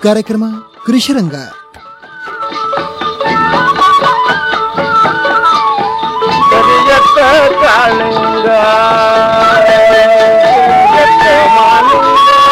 ಕಾರ್ಯಕ್ರಮ ಕೃಷಿರಂಗ ಕರಿಯತ್ತ ಕಾಳಿಂಗ ಕರಿಯತ್ತ ಮಾಲಿಂಗ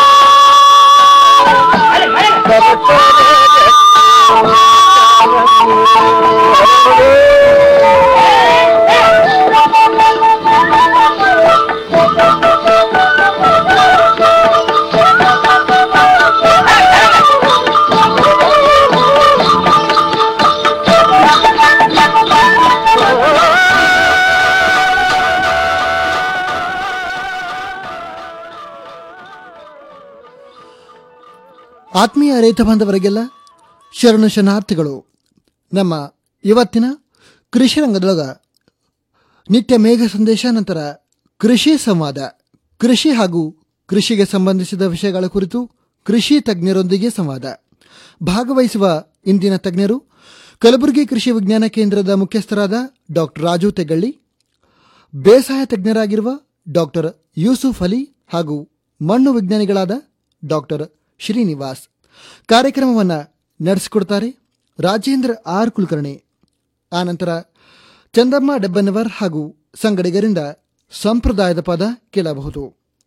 ಆತ್ಮೀಯ ರೈತ ಬಾಂಧವರಿಗೆಲ್ಲ ಶರಣು ಶರಣಾರ್ಥಿಗಳು ನಮ್ಮ ಇವತ್ತಿನ ಕೃಷಿ ರಂಗದೊಳಗ ನಿತ್ಯ ಮೇಘ ಸಂದೇಶ ನಂತರ ಕೃಷಿ ಸಂವಾದ ಕೃಷಿ ಹಾಗೂ ಕೃಷಿಗೆ ಸಂಬಂಧಿಸಿದ ವಿಷಯಗಳ ಕುರಿತು ಕೃಷಿ ತಜ್ಞರೊಂದಿಗೆ ಸಂವಾದ ಭಾಗವಹಿಸುವ ಇಂದಿನ ತಜ್ಞರು ಕಲಬುರಗಿ ಕೃಷಿ ವಿಜ್ಞಾನ ಕೇಂದ್ರದ ಮುಖ್ಯಸ್ಥರಾದ ಡಾಕ್ಟರ್ ರಾಜು ತೆಗಳ್ಳಿ ಬೇಸಾಯ ತಜ್ಞರಾಗಿರುವ ಡಾಕ್ಟರ್ ಯೂಸುಫ್ ಅಲಿ ಹಾಗೂ ಮಣ್ಣು ವಿಜ್ಞಾನಿಗಳಾದ ಡಾಕ್ಟರ್ ಶ್ರೀನಿವಾಸ್ ಕಾರ್ಯಕ್ರಮವನ್ನು ನಡೆಸಿಕೊಡ್ತಾರೆ ರಾಜೇಂದ್ರ ಆರ್ ಕುಲಕರ್ಣಿ ಆನಂತರ ಚಂದಮ್ಮ ಡಬ್ಬನ್ನವರ್ ಹಾಗೂ ಸಂಗಡಿಗರಿಂದ ಸಂಪ್ರದಾಯದ ಪದ ಕೇಳಬಹುದು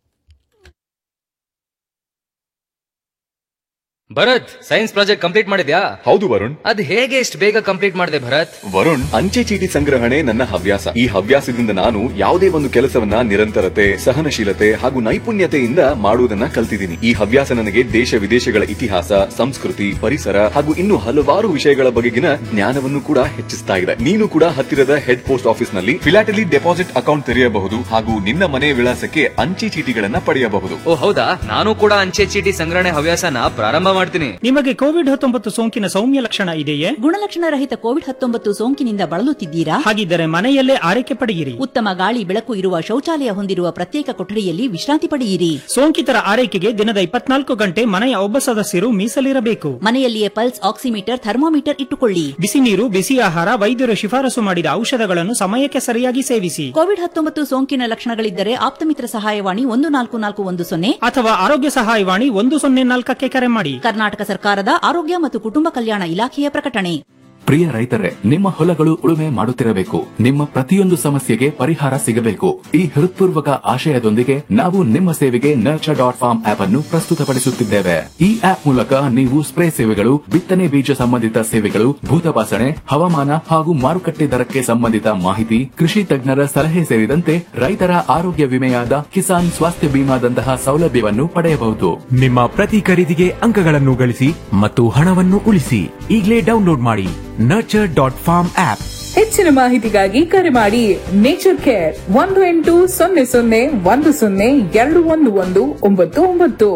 ಭರತ್ ಸೈನ್ಸ್ ಪ್ರಾಜೆಕ್ಟ್ ಕಂಪ್ಲೀಟ್ ಮಾಡಿದ್ಯಾ ಹೌದು ವರುಣ್ ಅದ್ ಹೇಗೆ ಇಷ್ಟು ಬೇಗ ಕಂಪ್ಲೀಟ್ ಮಾಡಿದೆ ಭರತ್ ವರುಣ್ ಅಂಚೆ ಚೀಟಿ ಸಂಗ್ರಹಣೆ ನನ್ನ ಹವ್ಯಾಸ ಈ ಹವ್ಯಾಸದಿಂದ ನಾನು ಯಾವುದೇ ಒಂದು ಕೆಲಸವನ್ನ ನಿರಂತರತೆ ಸಹನಶೀಲತೆ ಹಾಗೂ ನೈಪುಣ್ಯತೆಯಿಂದ ಮಾಡುವುದನ್ನ ಕಲ್ತಿದ್ದೀನಿ ಈ ಹವ್ಯಾಸ ನನಗೆ ದೇಶ ವಿದೇಶಗಳ ಇತಿಹಾಸ ಸಂಸ್ಕೃತಿ ಪರಿಸರ ಹಾಗೂ ಇನ್ನು ಹಲವಾರು ವಿಷಯಗಳ ಬಗೆಗಿನ ಜ್ಞಾನವನ್ನು ಕೂಡ ಹೆಚ್ಚಿಸ್ತಾ ಇದೆ ನೀನು ಕೂಡ ಹತ್ತಿರದ ಹೆಡ್ ಪೋಸ್ಟ್ ಆಫೀಸ್ ನಲ್ಲಿ ಫಿಲಾಟಲಿ ಡೆಪಾಸಿಟ್ ಅಕೌಂಟ್ ತೆರೆಯಬಹುದು ಹಾಗೂ ನಿನ್ನ ಮನೆ ವಿಳಾಸಕ್ಕೆ ಅಂಚೆ ಚೀಟಿಗಳನ್ನ ಪಡೆಯಬಹುದು ಓ ಹೌದಾ ನಾನು ಕೂಡ ಅಂಚೆ ಚೀಟಿ ಸಂಗ್ರಹಣೆ ಹವ್ಯಾಸನ ಪ್ರಾರಂಭ ಮಾಡ್ತೀನಿ ನಿಮಗೆ ಕೋವಿಡ್ ಹತ್ತೊಂಬತ್ತು ಸೋಂಕಿನ ಸೌಮ್ಯ ಲಕ್ಷಣ ಇದೆಯೇ ಗುಣಲಕ್ಷಣ ರಹಿತ ಕೋವಿಡ್ ಹತ್ತೊಂಬತ್ತು ಸೋಂಕಿನಿಂದ ಬಳಲುತ್ತಿದ್ದೀರಾ ಹಾಗಿದ್ದರೆ ಮನೆಯಲ್ಲೇ ಆರೈಕೆ ಪಡೆಯಿರಿ ಉತ್ತಮ ಗಾಳಿ ಬೆಳಕು ಇರುವ ಶೌಚಾಲಯ ಹೊಂದಿರುವ ಪ್ರತ್ಯೇಕ ಕೊಠಡಿಯಲ್ಲಿ ವಿಶ್ರಾಂತಿ ಪಡೆಯಿರಿ ಸೋಂಕಿತರ ಆರೈಕೆಗೆ ದಿನದ ಇಪ್ಪತ್ನಾಲ್ಕು ಗಂಟೆ ಮನೆಯ ಒಬ್ಬ ಸದಸ್ಯರು ಮೀಸಲಿರಬೇಕು ಮನೆಯಲ್ಲಿಯೇ ಪಲ್ಸ್ ಆಕ್ಸಿಮೀಟರ್ ಥರ್ಮೋಮೀಟರ್ ಇಟ್ಟುಕೊಳ್ಳಿ ಬಿಸಿ ನೀರು ಬಿಸಿ ಆಹಾರ ವೈದ್ಯರು ಶಿಫಾರಸು ಮಾಡಿದ ಔಷಧಗಳನ್ನು ಸಮಯಕ್ಕೆ ಸರಿಯಾಗಿ ಸೇವಿಸಿ ಕೋವಿಡ್ ಹತ್ತೊಂಬತ್ತು ಸೋಂಕಿನ ಲಕ್ಷಣಗಳಿದ್ದರೆ ಆಪ್ತಮಿತ್ರ ಸಹಾಯವಾಣಿ ಒಂದು ನಾಲ್ಕು ನಾಲ್ಕು ಒಂದು ಸೊನ್ನೆ ಅಥವಾ ಆರೋಗ್ಯ ಸಹಾಯವಾಣಿ ಒಂದು ಸೊನ್ನೆ ನಾಲ್ಕಕ್ಕೆ ಕರೆ ಮಾಡಿ ಕರ್ನಾಟಕ ಸರ್ಕಾರದ ಆರೋಗ್ಯ ಮತ್ತು ಕುಟುಂಬ ಕಲ್ಯಾಣ ಇಲಾಖೆಯ ಪ್ರಕಟಣೆ ಪ್ರಿಯ ರೈತರೇ ನಿಮ್ಮ ಹೊಲಗಳು ಉಳುಮೆ ಮಾಡುತ್ತಿರಬೇಕು ನಿಮ್ಮ ಪ್ರತಿಯೊಂದು ಸಮಸ್ಯೆಗೆ ಪರಿಹಾರ ಸಿಗಬೇಕು ಈ ಹೃತ್ಪೂರ್ವಕ ಆಶಯದೊಂದಿಗೆ ನಾವು ನಿಮ್ಮ ಸೇವೆಗೆ ನರ್ಚರ್ ಡಾಟ್ ಫಾರ್ಮ್ ಆಪ್ ಅನ್ನು ಪ್ರಸ್ತುತಪಡಿಸುತ್ತಿದ್ದೇವೆ ಈ ಆಪ್ ಮೂಲಕ ನೀವು ಸ್ಪ್ರೇ ಸೇವೆಗಳು ಬಿತ್ತನೆ ಬೀಜ ಸಂಬಂಧಿತ ಸೇವೆಗಳು ಭೂತಪಾಸಣೆ ಹವಾಮಾನ ಹಾಗೂ ಮಾರುಕಟ್ಟೆ ದರಕ್ಕೆ ಸಂಬಂಧಿತ ಮಾಹಿತಿ ಕೃಷಿ ತಜ್ಞರ ಸಲಹೆ ಸೇರಿದಂತೆ ರೈತರ ಆರೋಗ್ಯ ವಿಮೆಯಾದ ಕಿಸಾನ್ ಸ್ವಾಸ್ಥ್ಯ ಬಿಮಾದಂತಹ ಸೌಲಭ್ಯವನ್ನು ಪಡೆಯಬಹುದು ನಿಮ್ಮ ಪ್ರತಿ ಖರೀದಿಗೆ ಅಂಕಗಳನ್ನು ಗಳಿಸಿ ಮತ್ತು ಹಣವನ್ನು ಉಳಿಸಿ ಈಗಲೇ ಡೌನ್ಲೋಡ್ ಮಾಡಿ ನರ್ಚರ್ ಡಾಟ್ ಫಾರ್ಮ್ ಆಪ್ ಹೆಚ್ಚಿನ ಮಾಹಿತಿಗಾಗಿ ಕರೆ ಮಾಡಿ ನೇಚರ್ ಕೇರ್ ಒಂದು ಎಂಟು ಸೊನ್ನೆ ಸೊನ್ನೆ ಒಂದು ಸೊನ್ನೆ ಎರಡು ಒಂದು ಒಂದು ಒಂಬತ್ತು ಒಂಬತ್ತು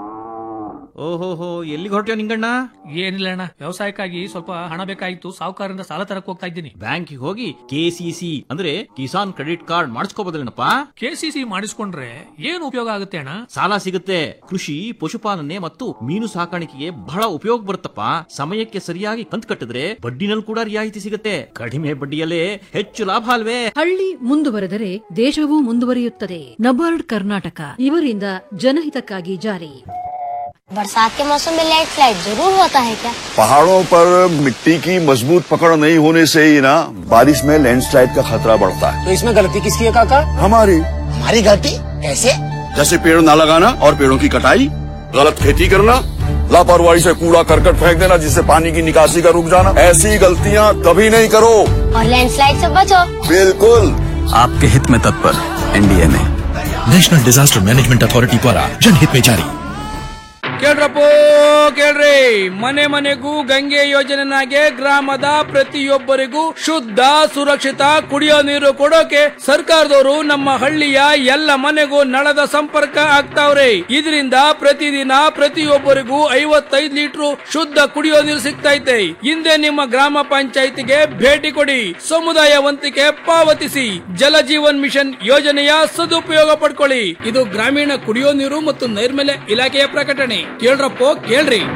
ಓಹೋಹೋ ಎಲ್ಲಿಗೆ ಹೊರಟ್ಯೋ ನಿಂಗಣ್ಣ ಏನಿಲ್ಲ ಅಣ್ಣ ವ್ಯವಸಾಯಕ್ಕಾಗಿ ಸ್ವಲ್ಪ ಹಣ ಬೇಕಾಗಿತ್ತು ಸಾಹುಕಾರರಿಂದ ಸಾಲ ತರಕ್ ಹೋಗ್ತಾ ಇದ್ದೀನಿ ಬ್ಯಾಂಕಿಗೆ ಹೋಗಿ ಕೆಸಿಸಿ ಅಂದ್ರೆ ಕಿಸಾನ್ ಕ್ರೆಡಿಟ್ ಕಾರ್ಡ್ ಮಾಡಿಸ್ಕೋಬೋದಲ್ಲೇನಪ್ಪ ಕೆಸಿಸಿ ಮಾಡಿಸ್ಕೊಂಡ್ರೆ ಏನು ಉಪಯೋಗ ಆಗುತ್ತೆ ಅಣ್ಣ ಸಾಲ ಸಿಗುತ್ತೆ ಕೃಷಿ ಪಶುಪಾಲನೆ ಮತ್ತು ಮೀನು ಸಾಕಾಣಿಕೆಗೆ ಬಹಳ ಉಪಯೋಗ ಬರುತ್ತಪ್ಪ ಸಮಯಕ್ಕೆ ಸರಿಯಾಗಿ ಕಂತು ಕಟ್ಟಿದ್ರೆ ಬಡ್ಡಿನಲ್ಲಿ ಕೂಡ ರಿಯಾಯಿತಿ ಸಿಗುತ್ತೆ ಕಡಿಮೆ ಬಡ್ಡಿಯಲ್ಲೇ ಹೆಚ್ಚು ಲಾಭ ಅಲ್ವೇ ಹಳ್ಳಿ ಮುಂದುವರೆದರೆ ದೇಶವೂ ಮುಂದುವರಿಯುತ್ತದೆ ನಬಾರ್ಡ್ ಕರ್ನಾಟಕ ಇವರಿಂದ ಜನಹಿತಕ್ಕಾಗಿ ಜಾರಿ बरसात के मौसम में लेट फ्लाइट जरूर होता है क्या पहाड़ों पर मिट्टी की मजबूत पकड़ नहीं होने से ही ना बारिश में लैंडस्लाइड का खतरा बढ़ता है तो इसमें गलती किसकी है काका हमारी हमारी गलती कैसे जैसे पेड़ ना लगाना और पेड़ों की कटाई गलत खेती करना लापरवाही से कूड़ा करकट फेंक देना जिससे पानी की निकासी का रुक जाना ऐसी गलतियाँ कभी नहीं करो और लैंडस्लाइड से बचो बिल्कुल आपके हित में तत्पर एनडीए में नेशनल डिजास्टर मैनेजमेंट अथॉरिटी द्वारा जनहित में जारी ಕೇಳ್ರಪ್ಪೋ ಕೇಳ್ರಿ ಮನೆ ಮನೆಗೂ ಗಂಗೆ ಯೋಜನೆನಾಗೆ ಗ್ರಾಮದ ಪ್ರತಿಯೊಬ್ಬರಿಗೂ ಶುದ್ಧ ಸುರಕ್ಷಿತ ಕುಡಿಯೋ ನೀರು ಕೊಡೋಕೆ ಸರ್ಕಾರದವರು ನಮ್ಮ ಹಳ್ಳಿಯ ಎಲ್ಲ ಮನೆಗೂ ನಳದ ಸಂಪರ್ಕ ಆಗ್ತಾವ್ರೆ ಇದರಿಂದ ಪ್ರತಿದಿನ ಪ್ರತಿಯೊಬ್ಬರಿಗೂ ಐವತ್ತೈದು ಲೀಟರ್ ಶುದ್ಧ ಕುಡಿಯೋ ನೀರು ಸಿಗ್ತೈತೆ ಹಿಂದೆ ನಿಮ್ಮ ಗ್ರಾಮ ಪಂಚಾಯಿತಿಗೆ ಭೇಟಿ ಕೊಡಿ ಸಮುದಾಯ ವಂತಿಕೆ ಪಾವತಿಸಿ ಜಲ ಜೀವನ್ ಮಿಷನ್ ಯೋಜನೆಯ ಸದುಪಯೋಗ ಪಡ್ಕೊಳ್ಳಿ ಇದು ಗ್ರಾಮೀಣ ಕುಡಿಯೋ ನೀರು ಮತ್ತು ನೈರ್ಮಲ್ಯ ಇಲಾಖೆಯ ಪ್ರಕಟಣೆ ಕೇಳ್ರಪ್ಪೋ ಕೇಳ್ರಿ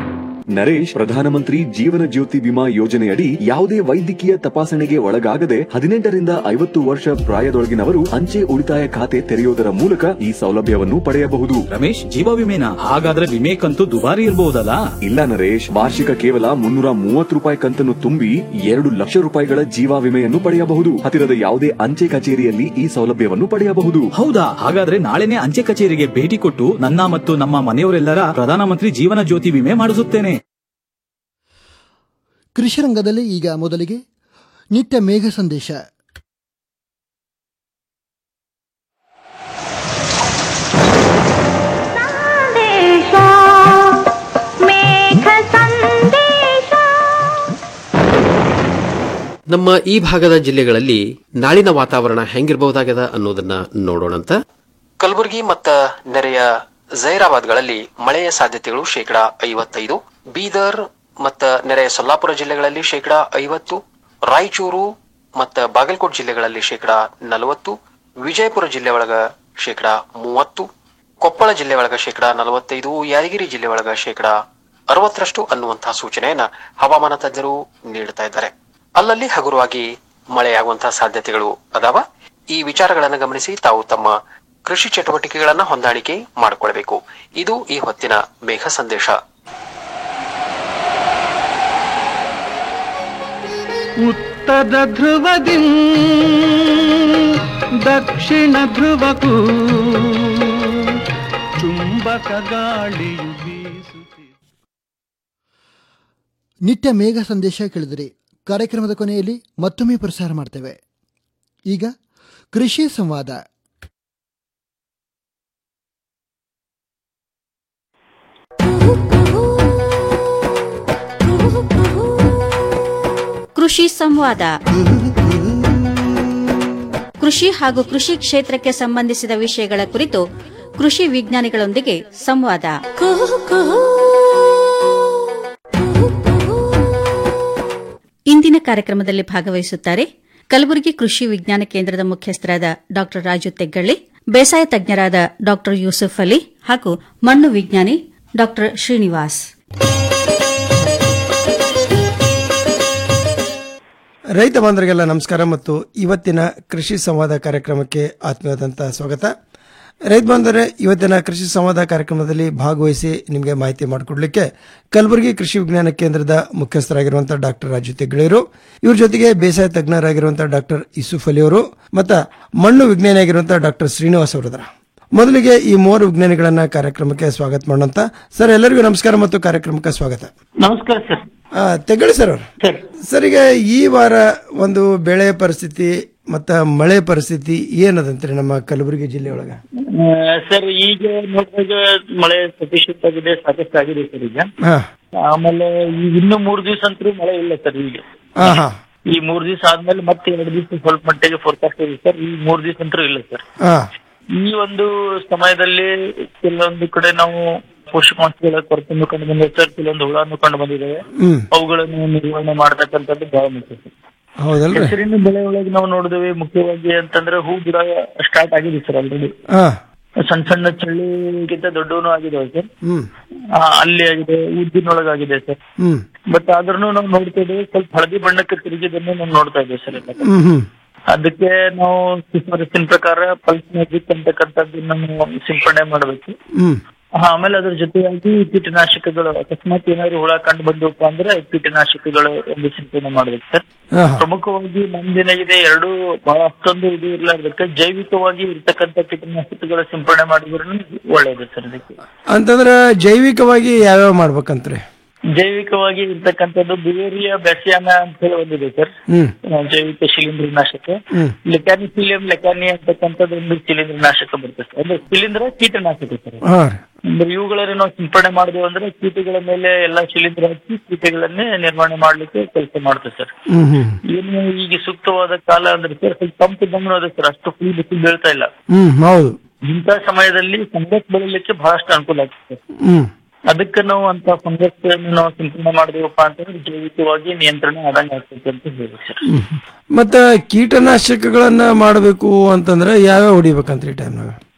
ನರೇಶ್ ಪ್ರಧಾನಮಂತ್ರಿ ಜೀವನ ಜ್ಯೋತಿ ವಿಮಾ ಯೋಜನೆಯಡಿ ಯಾವುದೇ ವೈದ್ಯಕೀಯ ತಪಾಸಣೆಗೆ ಒಳಗಾಗದೆ ಹದಿನೆಂಟರಿಂದ ಐವತ್ತು ವರ್ಷ ಪ್ರಾಯದೊಳಗಿನವರು ಅಂಚೆ ಉಳಿತಾಯ ಖಾತೆ ತೆರೆಯುವುದರ ಮೂಲಕ ಈ ಸೌಲಭ್ಯವನ್ನು ಪಡೆಯಬಹುದು ರಮೇಶ್ ಜೀವ ವಿಮೆನಾ ಹಾಗಾದ್ರೆ ವಿಮೆ ಕಂತು ದುಬಾರಿ ಇರಬಹುದಲ್ಲ ಇಲ್ಲ ನರೇಶ್ ವಾರ್ಷಿಕ ಕೇವಲ ಮುನ್ನೂರ ಮೂವತ್ತು ರೂಪಾಯಿ ಕಂತನ್ನು ತುಂಬಿ ಎರಡು ಲಕ್ಷ ರೂಪಾಯಿಗಳ ಜೀವ ವಿಮೆಯನ್ನು ಪಡೆಯಬಹುದು ಹತ್ತಿರದ ಯಾವುದೇ ಅಂಚೆ ಕಚೇರಿಯಲ್ಲಿ ಈ ಸೌಲಭ್ಯವನ್ನು ಪಡೆಯಬಹುದು ಹೌದಾ ಹಾಗಾದ್ರೆ ನಾಳೆನೆ ಅಂಚೆ ಕಚೇರಿಗೆ ಭೇಟಿ ಕೊಟ್ಟು ನನ್ನ ಮತ್ತು ನಮ್ಮ ಮನೆಯವರೆಲ್ಲರ ಪ್ರಧಾನಮಂತ್ರಿ ಜೀವನ ಜ್ಯೋತಿ ವಿಮೆ ಮಾಡಿಸುತ್ತೇನೆ ಕೃಷಿ ರಂಗದಲ್ಲಿ ಈಗ ಮೊದಲಿಗೆ ನಿತ್ಯ ಮೇಘ ಸಂದೇಶ ನಮ್ಮ ಈ ಭಾಗದ ಜಿಲ್ಲೆಗಳಲ್ಲಿ ನಾಳಿನ ವಾತಾವರಣ ಹೆಂಗಿರಬಹುದಾಗ್ಯದ ಅನ್ನೋದನ್ನ ನೋಡೋಣಂತ ಕಲಬುರಗಿ ಮತ್ತ ನೆರೆಯ ಜೈರಾಬಾದ್ಗಳಲ್ಲಿ ಮಳೆಯ ಸಾಧ್ಯತೆಗಳು ಶೇಕಡಾ ಐವತ್ತೈದು ಬೀದರ್ ಮತ್ತ ನೆರೆಯ ಸೊಲ್ಲಾಪುರ ಜಿಲ್ಲೆಗಳಲ್ಲಿ ಶೇಕಡಾ ಐವತ್ತು ರಾಯಚೂರು ಮತ್ತ ಬಾಗಲಕೋಟ್ ಜಿಲ್ಲೆಗಳಲ್ಲಿ ಶೇಕಡಾ ನಲವತ್ತು ವಿಜಯಪುರ ಜಿಲ್ಲೆ ಒಳಗ ಶೇಕಡಾ ಮೂವತ್ತು ಕೊಪ್ಪಳ ಜಿಲ್ಲೆ ಒಳಗ ಶೇಕಡಾ ನಲವತ್ತೈದು ಯಾದಗಿರಿ ಜಿಲ್ಲೆ ಒಳಗ ಶೇಕಡಾ ಅರವತ್ತರಷ್ಟು ಅನ್ನುವಂತಹ ಸೂಚನೆಯನ್ನ ಹವಾಮಾನ ತಜ್ಞರು ನೀಡುತ್ತಾ ಇದ್ದಾರೆ ಅಲ್ಲಲ್ಲಿ ಹಗುರವಾಗಿ ಮಳೆಯಾಗುವಂತಹ ಸಾಧ್ಯತೆಗಳು ಅದಾವ ಈ ವಿಚಾರಗಳನ್ನು ಗಮನಿಸಿ ತಾವು ತಮ್ಮ ಕೃಷಿ ಚಟುವಟಿಕೆಗಳನ್ನ ಹೊಂದಾಣಿಕೆ ಮಾಡಿಕೊಳ್ಬೇಕು ಇದು ಈ ಹೊತ್ತಿನ ಮೇಘ ಸಂದೇಶ ಉತ್ತರ ಧ್ರುವದಿ ದಕ್ಷಿಣ ಧ್ರುವಕ್ಕೂ ಚುಂಬಕ ಗಾಳಿಯು ಬೀಸುತ್ತಿದೆ ನಿತ್ಯ ಮೇಘ ಸಂದೇಶ ಕೇಳಿದಿರಿ ಕಾರ್ಯಕ್ರಮದ ಕೊನೆಯಲ್ಲಿ ಮತ್ತೊಮ್ಮೆ ಪ್ರಸಾರ ಮಾಡ್ತೇವೆ ಈಗ ಕೃಷಿ ಸಂವಾದ ಕೃಷಿ ಸಂವಾದ ಕೃಷಿ ಹಾಗೂ ಕೃಷಿ ಕ್ಷೇತ್ರಕ್ಕೆ ಸಂಬಂಧಿಸಿದ ವಿಷಯಗಳ ಕುರಿತು ಕೃಷಿ ವಿಜ್ಞಾನಿಗಳೊಂದಿಗೆ ಸಂವಾದ ಇಂದಿನ ಕಾರ್ಯಕ್ರಮದಲ್ಲಿ ಭಾಗವಹಿಸುತ್ತಾರೆ ಕಲಬುರಗಿ ಕೃಷಿ ವಿಜ್ಞಾನ ಕೇಂದ್ರದ ಮುಖ್ಯಸ್ಥರಾದ ಡಾ ರಾಜು ತೆಗ್ಗಳ್ಳಿ ಬೇಸಾಯ ತಜ್ಞರಾದ ಡಾ ಯೂಸುಫ್ ಅಲಿ ಹಾಗೂ ಮಣ್ಣು ವಿಜ್ಞಾನಿ ಡಾ ಶ್ರೀನಿವಾಸ್ ರೈತ ಬಾಂಧವರಿಗೆಲ್ಲ ನಮಸ್ಕಾರ ಮತ್ತು ಇವತ್ತಿನ ಕೃಷಿ ಸಂವಾದ ಕಾರ್ಯಕ್ರಮಕ್ಕೆ ಆತ್ಮೀಯವಾದಂಥ ಸ್ವಾಗತ ರೈತ ಬಾಂಧವರೇ ಇವತ್ತಿನ ಕೃಷಿ ಸಂವಾದ ಕಾರ್ಯಕ್ರಮದಲ್ಲಿ ಭಾಗವಹಿಸಿ ನಿಮಗೆ ಮಾಹಿತಿ ಮಾಡಿಕೊಡ್ಲಿಕ್ಕೆ ಕಲಬುರಗಿ ಕೃಷಿ ವಿಜ್ಞಾನ ಕೇಂದ್ರದ ಮುಖ್ಯಸ್ಥರಾಗಿರುವಂತಹ ಡಾಕ್ಟರ್ ರಾಜು ತೆಗ್ಗಳಿಯವರು ಇವ್ರ ಜೊತೆಗೆ ಬೇಸಾಯ ತಜ್ಞರಾಗಿರುವಂತಹ ಡಾಕ್ಟರ್ ಯೂಸುಫ್ ಅಲಿ ಅವರು ಮತ್ತು ಮಣ್ಣು ವಿಜ್ಞಾನಿಯಾಗಿರುವಂತಹ ಡಾಕ್ಟರ್ ಶ್ರೀನಿವಾಸ್ ಅವರದರ ಮೊದಲಿಗೆ ಈ ಮೂವರು ವಿಜ್ಞಾನಿಗಳನ್ನ ಕಾರ್ಯಕ್ರಮಕ್ಕೆ ಸ್ವಾಗತ ಮಾಡೋಂತ ಸರ್ ಎಲ್ಲರಿಗೂ ನಮಸ್ಕಾರ ಮತ್ತು ಕಾರ್ಯಕ್ರಮಕ್ಕೆ ಸ್ವಾಗತ ನಮಸ್ಕಾರ ಸರ್ ಆ, ತೆಗಳಿ ಸರ್ ಅವರು ಸರ್ ಈಗ ಈ ವಾರ ಒಂದು ಬೆಳೆ ಪರಿಸ್ಥಿತಿ ಮತ್ತ ಮಳೆ ಪರಿಸ್ಥಿತಿ ಏನದಂತ್ರಿ ನಮ್ಮ ಕಲಬುರಗಿ ಜಿಲ್ಲೆ ಒಳಗ ಆ, ಸರ್ ಈಗ ನೋಡಿದಾಗ ಮಳೆ ಸಫಿಶಿಯಂಟ್ ಆಗಿದೆ ಸಾಕಷ್ಟು ಆಗಿದೆ ಸರ್ ಈಗ ಹಾ ಆಮೇಲೆ ಈಗ ಇನ್ನು ಮೂರ್ ದಿವಸ ಅಂತೂ ಮಳೆ ಇಲ್ಲ ಸರ್ ಈಗ ಹಾ ಹಾ ಈ ಮೂರ್ ದಿವಸ ಆದ್ಮೇಲೆ ಮತ್ತೆ ಎರಡು ದಿವಸ ಸ್ವಲ್ಪ ಮಟ್ಟಿಗೆ ಫೋರ್ಕಾಸ್ಟ್ ಇದೆ ಸರ್ ಈ ಮೂರ್ ದಿವಸ ಅಂತೂ ಇಲ್ಲ ಸರ್ ಹಾ ಈ ಒಂದು ಸಮಯದಲ್ಲಿ ಕೆಲವೊಂದು ಕಡೆ ನಾವು ಪೋಷಕಾಂಶಗಳ ಕೊರತೆಯನ್ನು ಕಂಡು ಬಂದಿದೆ ಸರ್ ಕೆಲವೊಂದು ಹುಳನ್ನು ಕಂಡು ಬಂದಿದ್ದಾವೆ ಹ್ಮ್ ಅವುಗಳನ್ನು ನಿರ್ವಹಣೆ ಮಾಡತಕ್ಕಂಥದ್ದು ಬಹಳ ಮುಖ್ಯ ಸರ್ ಹೌದಲ್ರಿ ಹೆಸರಿನ ಬೆಳೆ ಒಳಗೆ ನಾವು ನೋಡಿದೇವೆ ಮುಖ್ಯವಾಗಿ ಅಂತಂದ್ರೆ ಹೂ ಗಿಡ ಸ್ಟಾರ್ಟ್ ಆಗಿದೆ ಸರ್ ಆಲ್ರೆಡಿ ಹಾ ಸಣ್ಣ ಸಣ್ಣ ಚಳ್ಳಿಗಿಂತ ದೊಡ್ಡವನು ಆಗಿದಾವೆ ಸರ್ ಹ್ಮ್ ಆ, ಅಲ್ಲಿ ಆಗಿದೆ ಉದ್ದಿನೊಳಗಾಗಿದೆ ಸರ್ ಹ್ಮ್ ಬಟ್ ಆದ್ರೂ ನಾವು ನೋಡ್ತಾ ಇದ್ದೇವೆ ಸ್ವಲ್ಪ ಹಳದಿ ಬಣ್ಣಕ್ಕೆ ತಿರುಗಿದನ್ನು ನಾವು ನೋಡ್ತಾ ಇದ್ದೇವೆ ಸರ್ ಎಲ್ಲ. ಹ್ಮ್ ಹ್ಮ್ ಅದಕ್ಕೆ ನಾವು ಶಿಫಾರಸಿನ ಪ್ರಕಾರ ಪಲ್ಸ್ ಮ್ಯಾಜಿಕ್ ಅಂತಕ್ಕಂಥದ್ದನ್ನ ನಾವು ಸಿಂಪಡಣೆ ಮಾಡಬೇಕು ಹ್ಮ್ ಆಮೇಲೆ ಅದ್ರ ಜೊತೆಯಾಗಿ ಕೀಟನಾಶಕಗಳು ಅಕಸ್ಮಾತ್ ಏನಾದ್ರು ಹುಳ ಕಂಡು ಬಂದವಪ್ಪ ಅಂದ್ರೆ ಕೀಟನಾಶಕಗಳು ಒಂದು ಸಿಂಪಡಣೆ ಮಾಡ್ಬೇಕು ಸರ್ ಹಾ, ಹಾ. ಪ್ರಮುಖವಾಗಿ ನಮ್ದೇನಾಗಿದೆ ಎರಡು ಬಹಳ ಅಷ್ಟೊಂದು ಇದು ಇರ್ಲಾರ್ದಕ್ಕೆ ಜೈವಿಕವಾಗಿ ಇರ್ತಕ್ಕಂಥ ಕೀಟನಾಶಕಗಳ ಸಿಂಪಡಣೆ ಮಾಡಿದ್ರು ಒಳ್ಳೇದು ಸರ್ ಇದಕ್ಕೆ ಅಂತಂದ್ರ ಜೈವಿಕವಾಗಿ ಯಾವ್ಯಾವ ಮಾಡ್ಬೇಕಂತ್ರಿ ಜೈವಿಕವಾಗಿ ಇರ್ತಕ್ಕಂಥದ್ದು ಬಿವೇರಿಯಾ ಬ್ಯಾಸಿಯಾನ ಅಂತ ಹೇಳಿ ಒಂದಿದೆ ಸರ್ ಹ್ಮ್ ಆ, ಜೈವಿಕ ಶಿಲೀಂಧ್ರನಾಶಕ ಹ್ಮ್ ಲೆಕಾನಿಸಿಲಿಯಂ ಲೆಕಾನಿ ಅಂತಕ್ಕಂಥದ್ದು ಒಂದು ಶಿಲೀಂಧ್ರನಾಶಕ ಬರ್ತದೆ ಸರ್ ಅಂದ್ರೆ ಶಿಲೀಂಧ್ರ ಕೀಟನಾಶಕ ಸರ್ ಹಾ ರೀ ಅಂದ್ರೆ ಇವುಗಳನ್ನ ನಾವು ಸಿಂಪಡಣೆ ಮಾಡಿದ್ವಿ ಅಂದ್ರೆ ಕೀಟಗಳ ಮೇಲೆ ಎಲ್ಲಾ ಶಿಲೀಂಧ್ರ ಹಚ್ಚಿ ಕೀಟಗಳನ್ನೇ ನಿರ್ವಹಣೆ ಮಾಡ್ಲಿಕ್ಕೆ ಕೆಲಸ ಮಾಡ್ತದೆ ಸರ್ ಹ್ಮ್ ಹ್ಮ್ ಏನು ಈಗ ಸೂಕ್ತವಾದ ಕಾಲ ಅಂದ್ರೆ ಸರ್ ಸ್ವಲ್ಪ ತಂಪಿದ್ದಂಗೂ ಅದೇ ಸರ್ ಅಷ್ಟು ಫುಲ್ ಬಿಸಿಲು ಬೀಳ್ತಾ ಇಲ್ಲ ಹ್ಮ್ ಹೌದು ಇಂಥ ಸಮಯದಲ್ಲಿ ಫಂಗಸ್ ಬೆಳಿಲಿಕ್ಕೆ ಬಹಳಷ್ಟು ಅನುಕೂಲ ಆಗ್ತದೆ ಹ್ಮ್ ಅದಕ್ಕೆ ನಾವು ಅಂತ ಫಂಗಸ್ ನಾವು ಸಿಂಪಡಣೆ ಮಾಡಿದೀವಪ್ಪ ಅಂತಂದ್ರೆ ಜೈವಿಕವಾಗಿ ನಿಯಂತ್ರಣ ಆದಂಗೆ ಆಗ್ತೈತೆ ಅಂತ ಹೇಳಿ ಸರ್ ಹ್ಮ್. ಮತ್ತ ಕೀಟನಾಶಕಗಳನ್ನ ಮಾಡಬೇಕು ಅಂತಂದ್ರೆ ಯಾವ್ಯಾವ ಹೊಡಿಬೇಕಂತ್ರಿ ಈ ಟೈಮ್ನಾಗ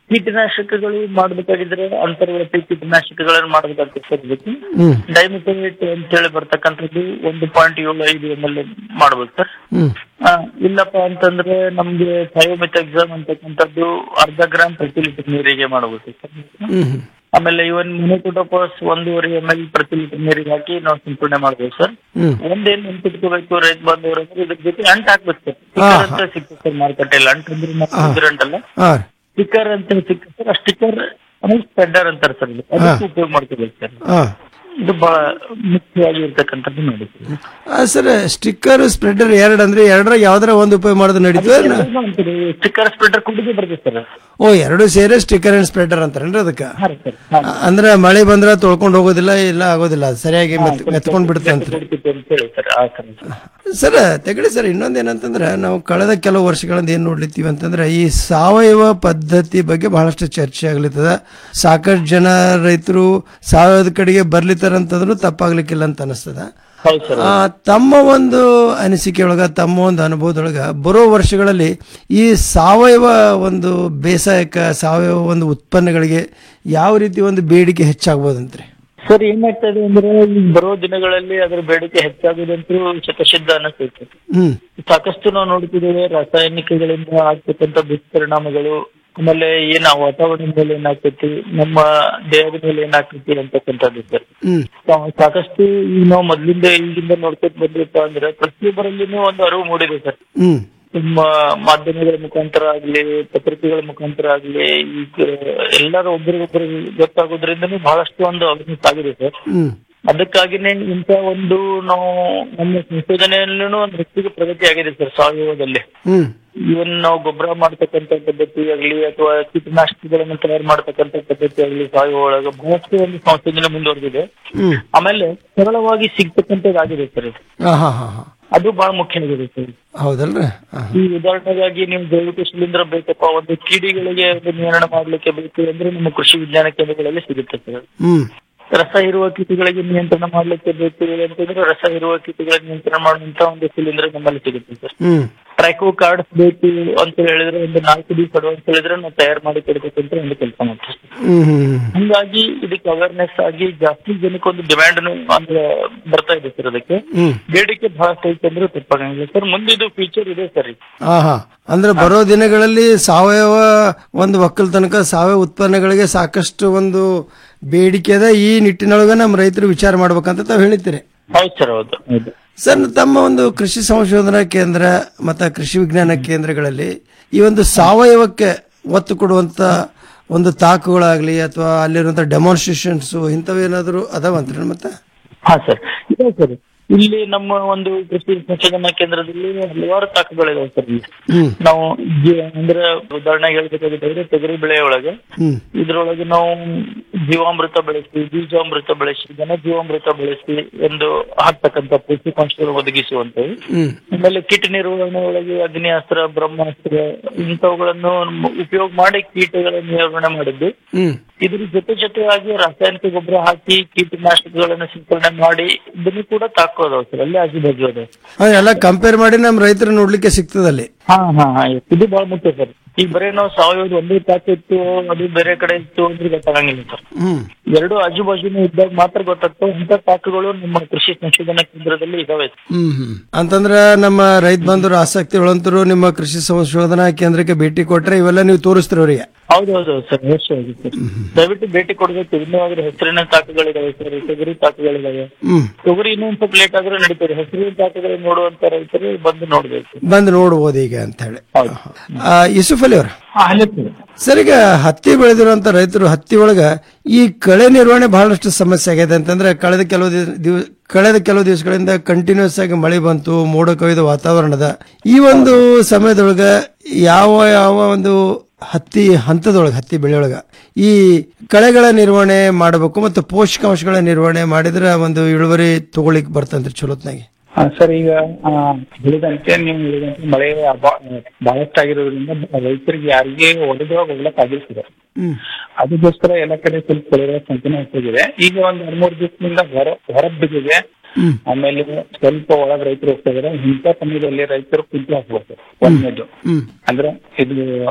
ಕೀಟನಾಶಕಗಳು ಮಾಡ್ಬೇಕಾಗಿದ್ರೆ ಅಂತರ್ಗತ ಕೀಟನಾಶಕಗಳನ್ನು ಮಾಡ್ಬೇಕಾಗ್ತದೆ ಸರ್ ಇದಕ್ಕೆ ಹ್ಮ್ ಡೈಮಿಥೇಟ್ ಅಂತ ಹೇಳಿ ಬರ್ತಕ್ಕಂಥದ್ದು ಒಂದು ಪಾಯಿಂಟ್ ಏಳು ಐದು ಎಮ್ ಎಲ್ ಮಾಡ್ಬೇಕು ಸರ್ ಹ್ಮ್ ಆ, ಇಲ್ಲಪ್ಪ ಅಂತಂದ್ರೆ ನಮ್ಗೆ ಥಯೋಮಿತ್ ಎಕ್ಸಾಮ್ ಅಂತಕ್ಕಂಥದ್ದು ಅರ್ಧ ಗ್ರಾಮ್ ಪ್ರತಿ ಲೀಟರ್ ನೀರಿಗೆ ಮಾಡಬೇಕು ಸರ್ ಹ್ಮ್ ಆಮೇಲೆ ಇವನ್ ಮಿನಿಟೋಟೋಪಾಸ್ ಒಂದೂವರೆ ಎಮ್ ಎಲ್ ಪ್ರತಿ ಲೀಟರ್ ನೀರಿಗೆ ಹಾಕಿ ನಾವು ಸಿಂಪಡಣೆ ಮಾಡ್ಬೇಕು ಸರ್ ಹ್ಮ್ ಒಂದೇನ್ ನೆನ್ಪಿಟ್ಕೋಬೇಕು ರೈತ ಬಾಂಧವರು ಅಂದ್ರೆ ಇದ್ರ ಜೊತೆ ಅಂಟ್ ಹಾಕ್ಬೇಕು ಸರ್ ಹಾ, ಸ್ಟಿಕ್ಕರ್ ಅಂತ ಸಿಗ್ತದೆ ಸರ್ ಮಾರುಕಟ್ಟೆಯಲ್ಲಿ ಅಂಟ್ ಅಂದ್ರೆ ಹಾ. ಇದ್ರ ಅಂಟಲ್ಲ ಹಾ ಸ್ಟಿಕ್ಕರ್ ಅಂತ ಸಿಗ್ತದೆ ಸರ್ ಆ ಸ್ಟಿಕ್ಕರ್ ಸ್ಪೆಡ್ಡರ್ ಅಂತಾರೆ ಸರ್ ಇದು. ಅದಕ್ಕೂ ಉಪಯೋಗ ಮಾಡ್ಕೋಬೇಕು ಸರ್ ಹಾ ಇದು ಬಹಳ ಮುಖ್ಯವಾಗಿ ಇರ್ತಕ್ಕಂಥದ್ದು ನೋಡಿ ಸರ್ ಸರ್ ಸ್ಟಿಕ್ಕರ್ ಸ್ಪ್ರೆಡರ್ ಎರಡು ಅಂದ್ರೆ ಎರಡರಾಗ ಯಾವ್ದಾರ ಒಂದು ಉಪಯೋಗ ಮಾಡೋದು ನಡೀತದೆ ಸ್ಟಿಕ್ಕರ್ ಸ್ಪ್ರೆಡರ್ ಕುಡಿದು ಬರ್ತದೆ ಸರ್ ಓ ಎರಡು ಸೇರಿ ಸ್ಟಿಕ್ಕರ್ ಅಂಡ್ ಸ್ಪ್ರೆಡರ್ ಅಂತಾರೇನ್ರಿ ಅದಕ್ಕೆ ಹಾ ರೀ ಸರ್ ಹಾ. ಅಂದ್ರೆ ಮಳೆ ಬಂದ್ರೆ ತೊಳ್ಕೊಂಡು ಹೋಗೋದಿಲ್ಲ ಇಲ್ಲ ಆಗೋದಿಲ್ಲ ಅದು ಸರಿಯಾಗಿ ಮೆತ್ ಮೆತ್ಕೊಂಡ್ ಬಿಡುತ್ತೆ ಅಂತ ಕುಡಿತೈತೆ ಅಂತ ಹೇಳಿ ಸರ್ ಆ ಸರ್ ಸರ್ ತೆಗಡಿ ಸರ್ ಇನ್ನೊಂದು ಏನಂತಂದ್ರೆ ನಾವು ಕಳೆದ ಕೆಲವು ವರ್ಷಗಳಿಂದ ಏನ್ ನೋಡ್ಲಿತ್ತೀವಿ ಅಂತಂದ್ರೆ ಈ ಸಾವಯವ ಪದ್ಧತಿ ಬಗ್ಗೆ ಬಹಳಷ್ಟು ಚರ್ಚೆ ಆಗ್ಲಿತ್ತದ ಸಾಕಷ್ಟು ಜನ ರೈತರು ಸಾವಯವದ ಕಡೆಗೆ ಬರ್ಲಿತ್ತಾರಂತಂದ್ರೂ ತಪ್ಪಾಗ್ಲಿಕ್ಕಿಲ್ಲ ಅಂತ ಅನಿಸ್ತದ ಹೌದು ಸರ್ ಆ, ತಮ್ಮ ಒಂದು ಅನಿಸಿಕೆ ಒಳಗ ತಮ್ಮ ಒಂದು ಅನುಭವದೊಳಗ ಬರೋ ವರ್ಷಗಳಲ್ಲಿ ಈ ಸಾವಯವ ಒಂದು ಬೇಸಾಯಕ್ಕೆ ಸಾವಯವ ಒಂದು ಉತ್ಪನ್ನಗಳಿಗೆ ಯಾವ ರೀತಿ ಒಂದು ಬೇಡಿಕೆ ಹೆಚ್ಚಾಗ್ಬೋದಂತ್ರಿ ಸರ್ ಏನಾಗ್ತದೆ ಅಂದ್ರೆ ಈ ಬರೋ ದಿನಗಳಲ್ಲಿ ಅದರ ಬೇಡಿಕೆ ಹೆಚ್ಚಾಗುದಂತೂ ಶತಸಿದ್ಧ ಅನಿಸ್ತೈತೆ ಹ್ಮ್ ಸಾಕಷ್ಟು ನಾವು ನೋಡ್ತಿದ್ದೇವೆ ರಾಸಾಯನಿಕಗಳಿಂದ ಆಗ್ತಕ್ಕಂಥ ದುಷ್ಪರಿಣಾಮಗಳು ಆಮೇಲೆ ಏನ ವಾತಾವರಣದ ಮೇಲೆ ಏನಾಗ್ತೈತಿ ನಮ್ಮ ದೇಹದ ಮೇಲೆ ಏನಾಗ್ತೈತಿ ಅಂತಕ್ಕಂಥದ್ದು ಸರ್ ಹ್ಮ್ ಸಾ- ಸಾಕಷ್ಟು ಈಗ ನಾವು ಮೊದ್ಲಿಂದ ಈಗಿಂದ ನೋಡ್ಕೊತ ಬಂದಿರಪ್ಪ ಅಂದ್ರೆ ಪ್ರತಿಯೊಬ್ಬರಲ್ಲಿನೂ ಒಂದು ಅರಿವು ಮೂಡಿದೆ ಸರ್ ಹ್ಮ್ ನಿಮ್ಮ ಮಾಧ್ಯಮಗಳ ಮುಖಾಂತರ ಆಗ್ಲಿ ಪತ್ರಿಕೆಗಳ ಮುಖಾಂತರ ಆಗ್ಲಿ ಈಗ ಎಲ್ಲರೂ ಒಬ್ಬರಿಗೊಬ್ಬರು ಗೊತ್ತಾಗೋದ್ರಿಂದನೂ ಬಹಳಷ್ಟು ಒಂದು ಅವೇರ್ನೆಸ್ ಆಗಿದೆ ಸರ್ ಹ್ಮ್ ಅದಕ್ಕಾಗಿನೇ ಇಂಥ ಒಂದು ನಾವು ನಮ್ಮ ಸಂಶೋಧನೆಯಲ್ಲೂ ಒಂದು ಹೆಚ್ಚಿಗೆ ಪ್ರಗತಿ ಆಗಿದೆ ಸರ್ ಸಾವಯವದಲ್ಲಿ ಹ್ಮ್ ಇವನ್ ನಾವು ಗೊಬ್ಬರ ಮಾಡ್ತಕ್ಕಂಥ ಪದ್ಧತಿ ಆಗಲಿ ಅಥವಾ ಕೀಟನಾಶಕಗಳನ್ನು ತಯಾರು ಮಾಡ್ತಕ್ಕಂಥ ಪದ್ಧತಿ ಆಗಲಿ ಸಾವಯವ ಒಳಗೆ ಬಹಳಷ್ಟು ಒಂದು ಸಂಶೋಧನೆ ಮುಂದುವರೆದಿದೆ ಹ್ಮ್ ಆಮೇಲೆ ಸರಳವಾಗಿ ಸಿಗ್ತಕ್ಕಂಥದ್ದಾಗಿದೆ ಸರ್ ಇದು ಹಾ ಹಾ ಹಾ ಹಾ ಅದು ಬಹಳ ಮುಖ್ಯ ಆಗಿದೆ ಸರ್ ಹೌದಲ್ರಿ ಹಾ. ಈ ಉದಾಹರಣೆಗಾಗಿ ನೀವು ಜೈವಿಕ ಶಿಲೀಂಧ್ರ ಬೇಕಪ್ಪ ಒಂದು ಕೀಡಿಗಳಿಗೆ ಒಂದು ನಿಯಂತ್ರಣ ಮಾಡ್ಲಿಕ್ಕೆ ಬೇಕು ಅಂದ್ರೆ ನಮ್ಮ ಕೃಷಿ ವಿಜ್ಞಾನ ಕೇಂದ್ರಗಳಲ್ಲಿ ಸಿಗುತ್ತೆ ಸರ್ ಹ್ಮ್ ರಸ ಇರುವ ಕೀಟಗಳಿಗೆ ನಿಯಂತ್ರಣ ಮಾಡ್ಲಿಕ್ಕೆ ಬೇಕು ಅಂತಂದ್ರೆ ರಸ ಇರುವ ಕೀಟಗಳ ನಿಯಂತ್ರಣ ಮಾಡುವಂತ ಒಂದು ಶಿಲೀಂಧ್ರ ನಮ್ಮಲ್ಲಿ ಸಿಗುತ್ತೆ ಸರ್ ಹ್ಮ್ ಟ್ರೈಕೋ ಕಾರ್ಡ್ಸ್ ಬೇಕು ಅಂತ ಹೇಳಿದ್ರೆ ಒಂದು ನಾಲ್ಕು ದಿವಸ ಕೊಡು ಅಂತ ಹೇಳಿದ್ರೆ ನಾವು ತಯಾರು ಮಾಡಿ ಕೊಡ್ಬೇಕಂತ ಒಂದು ಕೆಲಸ ಮಾಡ್ತೀವಿ ಹ್ಮ್ ಹ್ಮ್ ಹಂಗಾಗಿ ಇದಕ್ಕೆ ಅವೇರ್ನೆಸ್ ಆಗಿ ಜಾಸ್ತಿ ಜನಕ್ಕೆ ಒಂದು ಡಿಮ್ಯಾಂಡ್ ಅಂದ್ರೆ ಬರ್ತಾ ಇದೆ ಸರ್ ಅದಕ್ಕೆ ಹ್ಮ್ ಬೇಡಿಕೆ ಬಹಳಷ್ಟು ಐತೆ ಅಂದ್ರೆ ತಪ್ಪಾಗಂಗಿಲ್ಲ ಸರ್ ಮುಂದೆ ಇದು ಫ್ಯೂಚರ್ ಇದೆ ಸರ್ ಈಗ. ಹಾ ಹಾ ಅಂದ್ರೆ ಬರೋ ದಿನಗಳಲ್ಲಿ ಸಾವಯವ ಒಂದು ಒಕ್ಕಲ್ತನಕ ಸಾವಯವ ಉತ್ಪನ್ನಗಳಿಗೆ ಸಾಕಷ್ಟು ಒಂದು ಬೇಡಿಕೆ ಅದ ಈ ನಿಟ್ಟಿನೊಳಗ ನಮ್ಮ ರೈತರು ವಿಚಾರ ಮಾಡ್ಬೇಕಂತ ತಾವು ಹೇಳಿದ್ದೀರಿ ಹೌದು ಸರ್ ಹೌದು ಹೌದು ಸರ್ ತಮ್ಮ ಒಂದು ಕೃಷಿ ಸಂಶೋಧನಾ ಕೇಂದ್ರ ಮತ್ತು ಕೃಷಿ ವಿಜ್ಞಾನ ಕೇಂದ್ರಗಳಲ್ಲಿ ಈ ಒಂದು ಸಾವಯವಕ್ಕೆ ಒತ್ತು ಕೊಡುವಂತ ಒಂದು ತಾಕುಗಳಾಗ್ಲಿ ಅಥವಾ ಅಲ್ಲಿರುವಂತ ಡೆಮಾನ್ಸ್ಟ್ರೇಷನ್ಸ್ ಇಂಥವೇನಾದ್ರು ಅದಾವಂತ್ರಿ ಮತ್ತೆ ಹಾ ಸರ್ ಇದೆ ಸರ್ ಇಲ್ಲಿ ನಮ್ಮ ಒಂದು ಕೃಷಿ ಸಂಶೋಧನಾ ಕೇಂದ್ರದಲ್ಲಿ ಹಲವಾರು ತಾಕುಗಳಿದಾವೆ ಸರ್ ಇಲ್ಲಿ ಹ್ಮ್ ನಾವು ಜೀ- ಅಂದ್ರೆ ಉದಾಹರಣೆಗೆ ಹೇಳ್ಬೇಕಾಗಿದ್ರೆ ತೊಗರಿ ಬೆಳೆ ಒಳಗೆ ಹ್ಮ್ ಇದ್ರೊಳಗೆ ನಾವು ಜೀವಾಮೃತ ಬೆಳೆಸಿ ಬೀಜಾಮೃತ ಬೆಳೆಸಿ ಘನ ಜೀವಾಮೃತ ಬೆಳೆಸಿ ಒಂದು ಹಾಕ್ತಕ್ಕಂಥ ಪೋಷಕಾಂಶಗಳು ಒದಗಿಸುವಂತವು ಹ್ಮ್ ಆಮೇಲೆ ಕೀಟ ನಿರ್ವಹಣೆ ಒಳಗೆ ಅಗ್ನಿಯಾಸ್ತ್ರ ಬ್ರಹ್ಮಾಸ್ತ್ರ ಇಂಥವುಗಳನ್ನು ಮ- ಉಪಯೋಗ ಮಾಡಿ ಕೀಟಗಳ ನಿರ್ವಹಣೆ ಮಾಡಿದ್ದು ಹ್ಮ್ ಇದ್ರ ಜೊತೆ ಜೊತೆಯಾಗಿ ರಾಸಾಯನಿಕ ಗೊಬ್ಬರ ಹಾಕಿ ಕೀಟನಾಶಕಗಳನ್ನು ಸಿಂಪಡಣೆ ಮಾಡಿ ಇದನ್ನು ಕೂಡ ತಾಕೋದವ್ ಸರ್ ಅಲ್ಲಿ ಆಜು ಬಾಜು ಅದಾವ ಹಾ, ಎಲ್ಲ ಕಂಪೇರ್ ಮಾಡಿ ನಮ್ಮ ರೈತರು ನೋಡ್ಲಿಕ್ಕೆ ಸಿಗ್ತದಲ್ಲಿ ಹಾ ಹಾ ಹಾ ಇದು ಬಹಳ ಮುಖ್ಯ ಸರ್ ಈಗ ಬರೀ ನಾವು ಸಾವಯವದ ಒಂದೇ ತಾಕು ಇತ್ತು ಅದು ಬೇರೆ ಕಡೆ ಇತ್ತು ಅಂದ್ರೆ ಗೊತ್ತಾಗಂಗಿಲ್ಲ ಸರ್ ಹ್ಮ್ ಎರಡು ಆಜು ಬಾಜುನು ಇದ್ದಾಗ ಮಾತ್ರ ಗೊತ್ತಾಗ್ತವೆ ಇಂಥ ತಾಕುಗಳು ನಮ್ಮ ಕೃಷಿ ಸಂಶೋಧನಾ ಕೇಂದ್ರದಲ್ಲಿ ಇದಾವೆ ಹ್ಮ್ ಹ್ಮ್ ಅಂತಂದ್ರ ನಮ್ಮ ರೈತ ಬಂಧುರು ಆಸಕ್ತಿ ಉಳ್ಳಂತರು ನಿಮ್ಮ ಕೃಷಿ ಸಂಶೋಧನಾ ಕೇಂದ್ರಕ್ಕೆ ಭೇಟಿ ಕೊಟ್ರೆ ಇವೆಲ್ಲ ನೀವು ತೋರಿಸ್ತೀರಿ ಅವ್ರಿಗೆ ಹೌದೌದು ಸರ್ ಅವಶ್ಯವಾಗಿ ಸರ್ ದಯವಿಟ್ಟು ಭೇಟಿ ಕೊಡ್ಬೇಕು ಇನ್ನೂ ಆದ್ರೆ ಹೆಸರಿನ ತಾಕುಗಳಿದಾವೆ ಸರ್ ತೊಗರಿ ತಾಕುಗಳಿದಾವೆ ಹ್ಮ್ ತೊಗರಿ ಇನ್ನೂ ಸ್ವಲ್ಪ ಲೇಟ್ ಆದ್ರೆ ನಡೀತದೆ ಹೆಸರಿನ ತಾಕುಗಳು ನೋಡುವಂತ ರೈತರು ಬಂದು ನೋಡ್ಬೇಕು ಬಂದು ನೋಡ್ಬೋದು ಈಗ ಅಂತ ಹೇಳಿ ಹೌದು ಆ, ಯೂಸುಫ್ ಅಲಿ ಅವ್ರ ಹಾ, ಅಲ್ಲೇ ಸರ್. ಸರ್ ಈಗ ಹತ್ತಿ ಬೆಳೆದಿರುವಂತ ರೈತರು ಹತ್ತಿ ಒಳಗ ಈ ಕಳೆ ನಿರ್ವಹಣೆ ಬಹಳಷ್ಟು ಸಮಸ್ಯೆ ಆಗಿದೆ ಅಂತಂದ್ರೆ ಕಳೆದ ಕೆಲವು ದಿವ- ದಿವ- ಕಳೆದ ಕೆಲವು ದಿವಸಗಳಿಂದ ಕಂಟಿನ್ಯೂಸ್ ಆಗಿ ಮಳೆ ಬಂತು ಮೋಡ ಕವಿದ ವಾತಾವರಣದ ಈ ಒಂದು ಸಮಯದೊಳಗ ಯಾವ ಯಾವ ಒಂದು ಹತ್ತಿ ಹಂತದೊಳಗ ಹತ್ತಿ ಬೆಳೆಯೊಳಗ ಈ ಕಳೆಗಳ ನಿರ್ವಹಣೆ ಮಾಡಬೇಕು ಮತ್ತು ಪೋಷಕಾಂಶಗಳ ನಿರ್ವಹಣೆ ಮಾಡಿದ್ರೆ ಒಂದು ಇಳುವರಿ ತಗೊಳಿಕ್ ಬರ್ತಂತ್ರಿ ಚಲೋತ್ನಾಗಿ ಹಾ, ಸರ್ ಈಗ ಆ, ಹೇಳಿದಂತೆ ನೀವು ಹೇಳಿದಂತೆ ಮಳೆ ಅಭಾ- ಬಹಳಷ್ಟು ಆಗಿರೋದ್ರಿಂದ ರೈತರಿಗೆ ಯಾರಿಗೆ ಒಡೆದಾಗ ಹೋಗ್ಲಕ್ ಆಗಿಲ್ಲ ಸರ್ ಹ್ಮ್ ಅದಕ್ಕೋಸ್ಕರ ಎಲ್ಲ ಕಡೆ ಸ್ವಲ್ಪ ಕೊಳೆಗಳ ಸಂಖ್ಯೆನೂ ಹೆಚ್ಚಾಗಿದೆ ಈಗ ಒಂದ್ ಎರಡ್ ಮೂರ್ ದಿವಸದಿಂದ ಹೊರ ಹೊರ ಬಿದ್ದಿದೆ ಹ್ಮ್. ಆಮೇಲೆ ಸ್ವಲ್ಪ ಒಳಗ್ ರೈತರು ಹೋಗ್ತಾ ಇದಾರೆ ಇಂಥ ಸಮಯದಲ್ಲಿ ರೈತರು ಕುಂತು ಹಾಕ್ಬೇಕು ಒಂದನೇದು ಹ್ಮ್ ಅಂದ್ರೆ ಇದು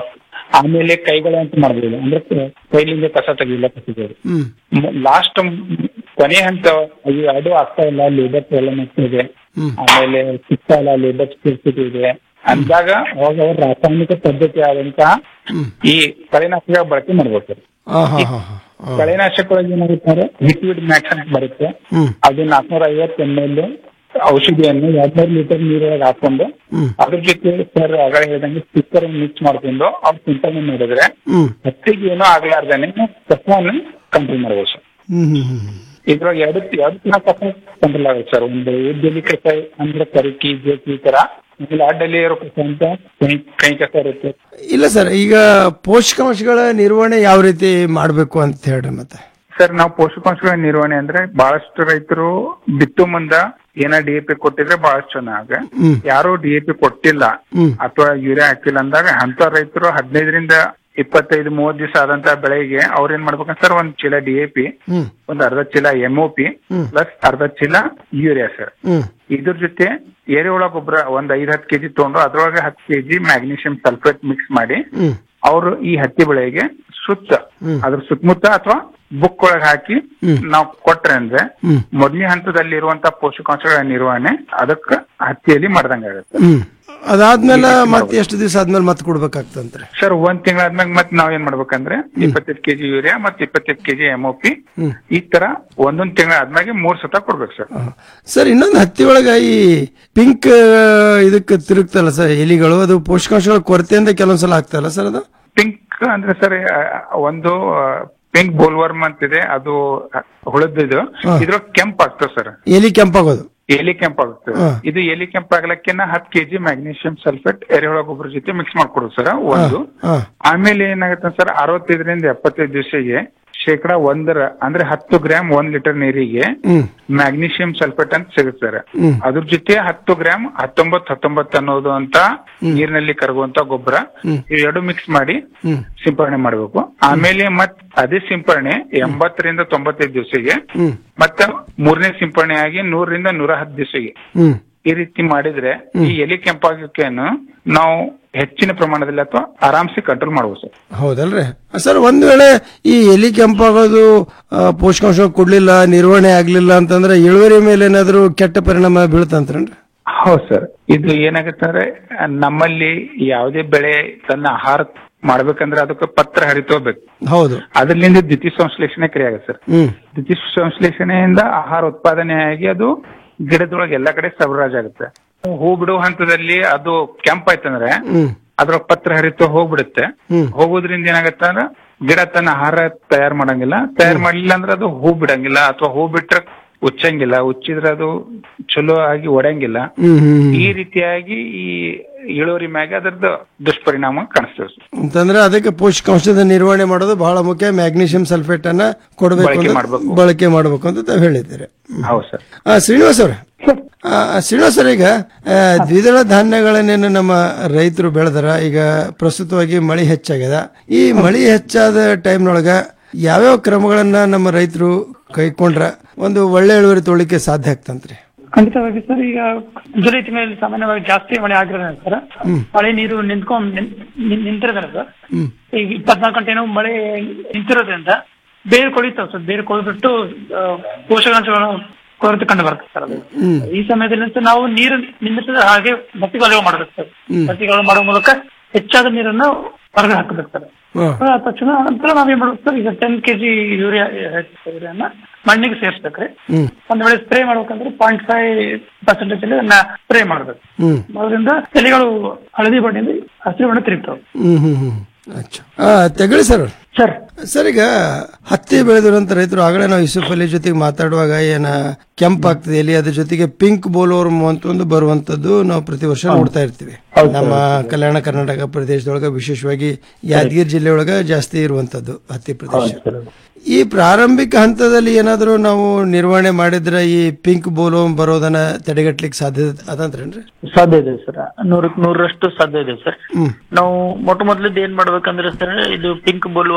ಆಮೇಲೆ ಕೈಗಳ ಅಂತ ಮಾಡ್ಬೋದು ಅಂದ್ರೆ ಕ- ಕೈಲಿಂದ ಕಸ ತೆಗಿಲ್ಲ ಕಸಿದ್ರು ಹ್ಮ್ ಲಾಸ್ಟ್ ಕೊನೆ ಹಂತ ಅದು ಅದು ಆಗ್ತಾ ಇಲ್ಲ ಲೇಬರ್ ಪ್ರಾಬ್ಲಮ್ ಆಗ್ತಿದೆ ಹ್ಮ್. ಆಮೇಲೆ ಸಿಗ್ತಾ ಇಲ್ಲ ಲೇಬರ್ ಸ್ಕಿಲ್ಸಿಟಿ ಇದೆ ಅಂದಾಗ ಅವಾಗ ಅವ್ರು ರಾಸಾಯನಿಕ ಪದ್ಧತಿ ಆದಂತಹ ಈ ಕಳೆನಾಶಕ ಬಳಕೆ ಮಾಡ್ಬೇಕು ಸರ್ ಆ, ಹಾ ಹಾ ಹಾ ಕಳೆನಾಶಕಗಳಿಗೆ ಏನಾಗುತ್ತೆ ಲಿಕ್ವಿಡ್ ಮ್ಯಾಕ್ಸ್ ಅಂತ ಬರುತ್ತೆ ಹ್ಮ್ ಅದು ನಾಲ್ಕನೂರ ಐವತ್ತು ಎಮ್ ಎಲ್ ಔಷಧಿಯನ್ನು ಎರಡ್ನೂರು ಲೀಟರ್ ನೀರೊಳಗೆ ಹಾಕೊಂಡು ಹ್ಮ್ ಅದ್ರ ಜೊತೆ ಸರ್ ಆಗ ಹೇಳ್ದಂಗೆ ಸ್ಟಿಕ್ಕರ್ ಮಿಕ್ಸ್ ಮಾಡ್ಕೊಂಡು ಅವ್ರು ಸಿಂಪಡಣೆ ಮಾಡಿದ್ರೆ ಹ್ಮ್ ಹತ್ತಿಗೆ ಏನೂ ಆಗ್ಲಾರ್ದೇನೆ ಕಸವನ್ನು ಕಂಟ್ರೋಲ್ ಮಾಡ್ಬೋದು ಸರ್ ಹ್ಮ್ ಹ್ಮ್ ಹ್ಮ್ ಇದ್ರೊಳಗೆ ಎರಡು ಎರಡು ತರ ಕಸ ಕಂಟ್ರೋಲ್ ಆಗುತ್ತೆ ಸರ್ ಒಂದು ಉದ್ದಲಿ ಕಸ ಅಂದ್ರೆ ಕರಿಕಿ ಜೋಕಿ ಈ ತರ ಆಮೇಲೆ ಅಡ್ಡಲ್ಲಿ ಇರೋ ಕಸ ಅಂತ ಕೈ ಕೈ ಕಸ ಇರುತ್ತೆ ಇಲ್ಲ ಸರ್ ಈಗ ಪೋಷಕಾಂಶಗಳ ನಿರ್ವಹಣೆ ಯಾವ ರೀತಿ ಮಾಡಬೇಕು ಅಂತ ಹೇಳ್ರಿ ಮತ್ತೆ ಸರ್ ನಾವು ಪೋಷಕಾಂಶಗಳ ನಿರ್ವಹಣೆ ಅಂದ್ರೆ ಬಹಳಷ್ಟು ರೈತರು ಬಿತ್ತು ಮುಂದ ಏನ ಡಿ ಎ ಪಿ ಕೊಟ್ಟಿದ್ರೆ ಬಹಳಷ್ಟು ಚೆನ್ನಾಗ ಹ್ಮ್. ಯಾರು ಡಿ ಎ ಪಿ ಕೊಟ್ಟಿಲ್ಲ ಹ್ಮ್. ಅಥವಾ ಯೂರಿಯಾ ಹಾಕಿಲ್ಲ ಅಂದಾಗ ಅಂತ ರೈತರು ಹದಿನೈದರಿಂದ ಇಪ್ಪತ್ತೈದು ಮೂವತ್ತು ದಿವಸ ಆದಂತ ಬೆಳೆಗೆ ಅವ್ರ ಏನ್ ಮಾಡ್ಬೇಕಂತ ಸರ್ ಒಂದ್ ಚೀಲ ಡಿ ಎ ಪಿ ಹ್ಮ್ ಒಂದ್ ಅರ್ಧ ಚೀಲ ಎಂ ಪಿ ಹ್ಮ್. ಪ್ಲಸ್ ಅರ್ಧ ಚೀಲ ಯೂರಿಯಾ ಸರ್ ಹ್ಮ್ ಇದ್ರ ಜೊತೆ ಎರೆಹುಳ ಗೊಬ್ಬರ ಒಂದ್ ಐದ್ ಹತ್ತು ಕೆಜಿ ತಗೊಂಡು ಅದ್ರೊಳಗೆ ಹತ್ತು ಕೆಜಿ ಮ್ಯಾಗ್ನೀಷಿಯಂ ಸಲ್ಫೇಟ್ ಮಿಕ್ಸ್ ಮಾಡಿ ಹ್ಮ್ ಅವರು ಈ ಹತ್ತಿ ಬೆಳೆಗೆ ಸುತ್ತ ಹ್ಮ್. ಅದ್ರ ಸುತ್ತಮುತ್ತ ಅಥವಾ ಬುಕ್ ಒಳಗೆ ಹಾಕಿ ಹ್ಮ್. ನಾವು ಕೊಟ್ರೆ ಅಂದ್ರೆ ಹ್ಮ್. ಮೊದಲನೇ ಹಂತದಲ್ಲಿ ಇರುವಂತ ಪೋಷಕಾಂಶಗಳ ನಿರ್ವಹಣೆ ಅದಕ್ಕ ಹತ್ತಿಯಲ್ಲಿ ಮಾಡ್ದಂಗಾಗುತ್ತೆ ಹ್ಮ್ ಅದಾದ್ಮೇಲೆ ಮತ್ತೆ ಎಷ್ಟು ದಿವಸ ಆದ್ಮೇಲೆ ಮತ್ತೆ ಕೊಡ್ಬೇಕಾಗ್ತಂತ್ರಿ ಸರ್ ಒಂದ್ ತಿಂಗಳಾದ್ಮೇಲೆ ಮತ್ತೆ ನಾವ್ ಏನ್ ಮಾಡ್ಬೇಕಂದ್ರೆ ಇಪ್ಪತ್ತೈದು ಕೆಜಿ ಯೂರಿಯಾ ಮತ್ತೆ ಇಪ್ಪತ್ತೈದು ಕೆಜಿ ಎಮ್ಒಪಿ ಹ್ಮ್. ಈ ತರ ಒಂದೊಂದ್ ತಿಂಗಳ ಆದ್ಮೇಲೆ ಮೂರ್ ಸತ ಕೊಡ್ಬೇಕು ಸರ್ ಸರ್ ಇನ್ನೊಂದು ಹತ್ತಿ ಒಳಗ ಈ ಪಿಂಕ್ ಇದಕ್ಕೆ ತಿರುಗ್ತಲ್ಲ ಸರ್ ಎಲಿಗಳು ಅದು ಪೋಷಕಾಂಶಗಳ ಕೊರತೆಯಿಂದ ಕೆಲವೊಂದ್ಸಲ ಆಗ್ತಲ್ಲ ಸರ್ ಅದು ಪಿಂಕ್ ಅಂದ್ರೆ ಸರ್ ಒಂದು ಪಿಂಕ್ ಬೋಲ್ವರ್ಮ್ ಅಂತಿದೆ ಅದು ಹುಳದಿದು ಹಾ. ಇದ್ರ ಕೆಂಪ್ ಆಗ್ತದೆ ಸರ್ ಎಲಿ ಕೆಂಪಾಗೋದು ಎಲಿ ಕೆಂಪ್ ಆಗುತ್ತೆ ಹಾ. ಇದು ಎಲಿ ಕೆಂಪ್ ಆಗ್ಲಕ್ಕೆನ ಹತ್ತು ಕೆಜಿ ಮ್ಯಾಗ್ನೀಷಿಯಂ ಸಲ್ಫೇಟ್ ಎರೆಹುಳ ಗೊಬ್ಬರ ಜೊತೆ ಮಿಕ್ಸ್ ಮಾಡ್ಕೊಡೋದು ಸರ್ ಒಂದು ಹಾ ಆಮೇಲೆ ಏನಾಗುತ್ತೆ ಸರ್ ಅರವತ್ತೈದರಿಂದ ಎಪ್ಪತ್ತೈದು ದಿವಸಕ್ಕೆ ಶೇಕಡ ಒಂದರ ಅಂದ್ರೆ ಹತ್ತು ಗ್ರಾಮ್ ಒಂದ್ ಲೀಟರ್ ನೀರಿಗೆ ಹ್ಮ್ ಮ್ಯಾಗ್ನೀಷಿಯಂ ಸಲ್ಫೇಟ್ ಅಂತ ಸಿಗುತ್ತೆ ಸರ್ ಹ್ಮ್. ಅದ್ರ ಜೊತೆ ಹತ್ತು ಗ್ರಾಮ್ ಹತ್ತೊಂಬತ್ತು ಹತ್ತೊಂಬತ್ತು ಅನ್ನೋದು ಅಂತ ನೀರಿನಲ್ಲಿ ಕರಗುವಂತ ಗೊಬ್ಬರ ಹ್ಮ್. ಎರಡು ಮಿಕ್ಸ್ ಮಾಡಿ ಹ್ಮ್ ಸಿಂಪರಣೆ ಮಾಡಬೇಕು ಆಮೇಲೆ ಮತ್ ಅದೇ ಸಿಂಪರಣೆ ಎಂಬತ್ತರಿಂದ ತೊಂಬತ್ತೈದು ದಿವಸಕ್ಕೆ ಹ್ಮ್ ಮತ್ತೆ ಮೂರನೇ ಸಿಂಪರಣೆ ಆಗಿ ನೂರರಿಂದ ನೂರ ಹತ್ತು ದಿವಸಕ್ಕೆ ಹ್ಮ್ ಈ ರೀತಿ ಮಾಡಿದ್ರೆ ಈ ಎಲೆ ಕೆಂಪಾಗಕ್ಕೆನು ನಾವು ಹೆಚ್ಚಿನ ಪ್ರಮಾಣದಲ್ಲಿ ಅಥವಾ ಆರಾಮ್ಸೆ ಕಂಟ್ರೋಲ್ ಮಾಡಬಹುದು ಸರ್ ಹೌದಲ್ರಿ ಸರ್ ಒಂದ್ ವೇಳೆ ಈ ಎಲಿ ಕೆಂಪಾಗೋದು ಆ, ಪೋಷಕಾಂಶ ಕೊಡ್ಲಿಲ್ಲ ನಿರ್ವಹಣೆ ಆಗ್ಲಿಲ್ಲ ಅಂತಂದ್ರೆ ಇಳುವರಿ ಮೇಲೆ ಏನಾದ್ರು ಕೆಟ್ಟ ಪರಿಣಾಮ ಬೀಳ್ತಂತ್ರೇನ್ರಿ ಹೌದು ಸರ್ ಇದು ಏನಾಗುತ್ತೆ ಅಂದ್ರೆ ನಮ್ಮಲ್ಲಿ ಯಾವುದೇ ಬೆಳೆ ತನ್ನ ಆಹಾರ ಮಾಡ್ಬೇಕಂದ್ರೆ ಅದಕ್ಕೆ ಪತ್ರ ಹರಿತೋಗ್ಬೇಕು ಹೌದು ಅದರಿಂದ ದ್ವಿತೀಯ ಸಂಶ್ಲೇಷಣೆ ಕ್ರಿಯೆ ಆಗುತ್ತೆ ಸರ್ ಹ್ಮ್ ದ್ವಿತೀಯ ಸಂಶ್ಲೇಷಣೆಯಿಂದ ಆಹಾರ ಉತ್ಪಾದನೆ ಆಗಿ ಅದು ಗಿಡದೊಳಗೆ ಎಲ್ಲಾ ಕಡೆ ಸಬರಾಜ್ ಆಗುತ್ತೆ ಹೂ ಬಿಡುವ ಹಂತದಲ್ಲಿ ಅದು ಕೆಂಪ್ ಆಯ್ತಂದ್ರೆ ಹ್ಮ್ ಅದ್ರ ಪತ್ರ ಹರಿತ ಹೋಗ್ಬಿಡುತ್ತೆ ಹ್ಮ್ ಹೋಗೋದ್ರಿಂದ ಏನಾಗತ್ತೆ ಅಂದ್ರೆ ಗಿಡ ತನ್ನ ಆಹಾರ ತಯಾರು ಮಾಡಂಗಿಲ್ಲ ತಯಾರು ಮಾಡ್ಲಿಲ್ಲ ಅಂದ್ರೆ ಅದು ಹೂ ಬಿಡಂಗಿಲ್ಲ ಅಥವಾ ಹೂ ಬಿಟ್ರೆ ಉಚ್ಚಂಗಿಲ್ಲ ಉಚ್ಚಿದ್ರೆ ಅದು ಚಲೋ ಆಗಿ ಒಡಂಗಿಲ್ಲ ಹ್ಮ್ ಹ್ಮ್ ಹ್ಮ್. ಈ ರೀತಿಯಾಗಿ ಈ ಇಳುವರಿ ಮ್ಯಾಗೆ ಅದರದ್ದು ದುಷ್ಪರಿಣಾಮ ಕಾಣಿಸ್ತೇವೆ ಸರ್. ಅಂತಂದ್ರೆ ಅದಕ್ಕೆ ಪೋಷಕಾಂಶದ ನಿರ್ವಹಣೆ ಮಾಡೋದು ಬಹಳ ಮುಖ್ಯ ಮ್ಯಾಗ್ನೀಷಿಯಂ ಸಲ್ಫೇಟ್ ಅನ್ನ ಕೊಡಬೇಕು ಬಳಕೆ ಅಂತ- ಮಾಡ್ಬೇಕು. ಬಳಕೆ ಮಾಡಬೇಕು ಅಂತ ತಾವು ಹೇಳಿದ್ದೀರಿ ಹೌದು ಸರ್ ಆ, ಶ್ರೀನಿವಾಸ್ ಅವ್ರೆ ಆ, ಶ್ರೀನಿವಾಸ್ ಸರ್ ಈಗ ಆ, ದ್ವಿದಳ ಧಾನ್ಯಗಳನ್ನೇನು ನಮ್ಮ ರೈತರು ಬೆಳೆದಾರ ಈಗ ಪ್ರಸ್ತುತವಾಗಿ ಮಳಿ ಹೆಚ್ಚಾಗ್ಯದ ಈ ಮಳಿ ಹೆಚ್ಚಾದ ಟೈಮ್ನೊಳಗ ಯಾವ್ಯಾವ ಕ್ರಮಗಳನ್ನ ನಮ್ಮ ರೈತರು ಕೈಕೊಂಡ್ರ ಒಂದು ಒಳ್ಳೆ ಇಳುವರಿ ತೊಳಿಕೆ ಸಾಧ್ಯ ಆಗ್ತಂತ್ರಿ ಖಂಡಿತವಾಗಿ ಸರ್ ಈಗ ಜುಲೈ ತಿಂಗಳಲ್ಲಿ ಸಾಮಾನ್ಯವಾಗಿ ಜಾಸ್ತಿ ಮಳೆ ಆಗಿರೋದ್ರಿಂದ ಸರ್ ಹ್ಮ್. ಮಳೆ ನೀರು ನಿಂತ್ಕೊಂಡ್ ನಿನ್- ನಿನ್- ನಿಂತಿರೋದ್ರಿಂದ ಸರ್ ಹ್ಮ್ ಈಗ ಇಪ್ಪತ್ನಾಲ್ಕು ಗಂಟೆನೂ ಮಳೆ ನಿಂತಿರೋದ್ರಿಂದ ಬೇರೆ ಕೊಳಿತಾವ ಸರ್ ಬೇರೆ ಕೊಳ್ಬಿಟ್ಟು ಆ, ಪೋಷಕಾಂಶಗಳು ಕೊರತೆ ಕಂಡು ಬರುತ್ತೆ ಸರ್ ಅದು ಹ್ಮ್ ಈ ಸಮಯದಲ್ಲಿ ಅಂತ ನಾವು ನೀರು ನಿಂತಿದ್ರೆ ಹಾಗೆ ಬತ್ತಿಗಾಲುವೆ ಮಾಡಬೇಕು ಸರ್ ಹ್ಮ್. ಬತ್ತಿಗಾಲು ಮಾಡುವ ಮೂಲಕ ಹೆಚ್ಚಾದ ನೀರನ್ನು ಹೊರಗೆ ಹಾಕಬೇಕು ಸರ್ ಹಾ. ಆ ತಕ್ಷಣ ನಂತರ ನಾವೇನ್ ಮಾಡ್ಬೇಕು ಸರ್ ಈಗ ಟೆನ್ ಕೆಜಿ ಯೂರಿಯಾ ಯೂರಿಯಾನ ಮಣ್ಣಿಗೆ ಸೇರಿಸ್ಬೇಕ್ರಿ ಹ್ಮ್ ಒಂದ್ ವೇಳೆ ಸ್ಪ್ರೇ ಮಾಡ್ಬೇಕಂದ್ರೆ ಪಾಯಿಂಟ್ ಫೈವ್ ಪರ್ಸೆಂಟೇಜ್ ಅಲ್ಲಿ ಅದನ್ನ ಸ್ಪ್ರೇ ಮಾಡ್ಬೇಕು ಹ್ಮ್ ಅದರಿಂದ ಎಲೆಗಳು ಹಳದಿ ಬಣ್ಣದಿಂದ ಹಸಿರು ಬಣ್ಣ ತಿರುಗ್ತಾವೆ ಹ್ಮ್ ಹ್ಮ್ ಹ್ಮ್ ಅಚ್ಚಾ ಆ, ತೆಗಳಿ ಸರ್ ಸರ್ ಸರ್ ಈಗ ಹತ್ತಿ ಬೆಳೆದಿರುವಂತ ರೈತರು ಆಗಲೇ ನಾವು ಯೂಸುಫ್ ಅಲಿ ಜೊತೆಗೆ ಮಾತಾಡುವಾಗ ಏನ ಕೆಂಪಾಗ್ತದೆ ಎಲ್ಲಿ ಅದ್ರ ಜೊತೆಗೆ ಪಿಂಕ್ ಬೋಲೋರ್ಮ್ ಅಂತ ಒಂದು ಬರುವಂತದ್ದು ನಾವು ಪ್ರತಿ ವರ್ಷ ನೋಡ್ತಾ ಇರ್ತೀವಿ ನಮ್ಮ ಕಲ್ಯಾಣ ಕರ್ನಾಟಕ ಪ್ರದೇಶದೊಳಗ ವಿಶೇಷವಾಗಿ ಯಾದಗಿರಿ ಜಿಲ್ಲೆ ಒಳಗ ಜಾಸ್ತಿ ಇರುವಂತದ್ದು ಹತ್ತಿ ಪ್ರದೇಶ ಈ ಪ್ರಾರಂಭಿಕ ಹಂತದಲ್ಲಿ ಏನಾದರೂ ನಾವು ನಿರ್ವಹಣೆ ಮಾಡಿದ್ರೆ ಈ ಪಿಂಕ್ ಬೋಲೋಮ್ ಬರೋದನ್ನ ತಡೆಗಟ್ಲಿಕ್ಕೆ ಸಾಧ್ಯ ಅದಂತ್ರೇನ್ರಿ ಸಾಧ್ಯ ಇದೆ ಸರ್ ನೂರಕ್ ನೂರರಷ್ಟು ಸಾಧ್ಯ ಇದೆ ಸರ್ ಹ್ಮ್ ನಾವು ಮೊಟ್ಟ ಮೊದಲದ್ದು ಏನ್ ಮಾಡ್ಬೇಕಂದ್ರೆ ಸರ್ ಇದು ಪಿಂಕ್ ಬೋಲ್ವರ್ಮ್ ಅಂತ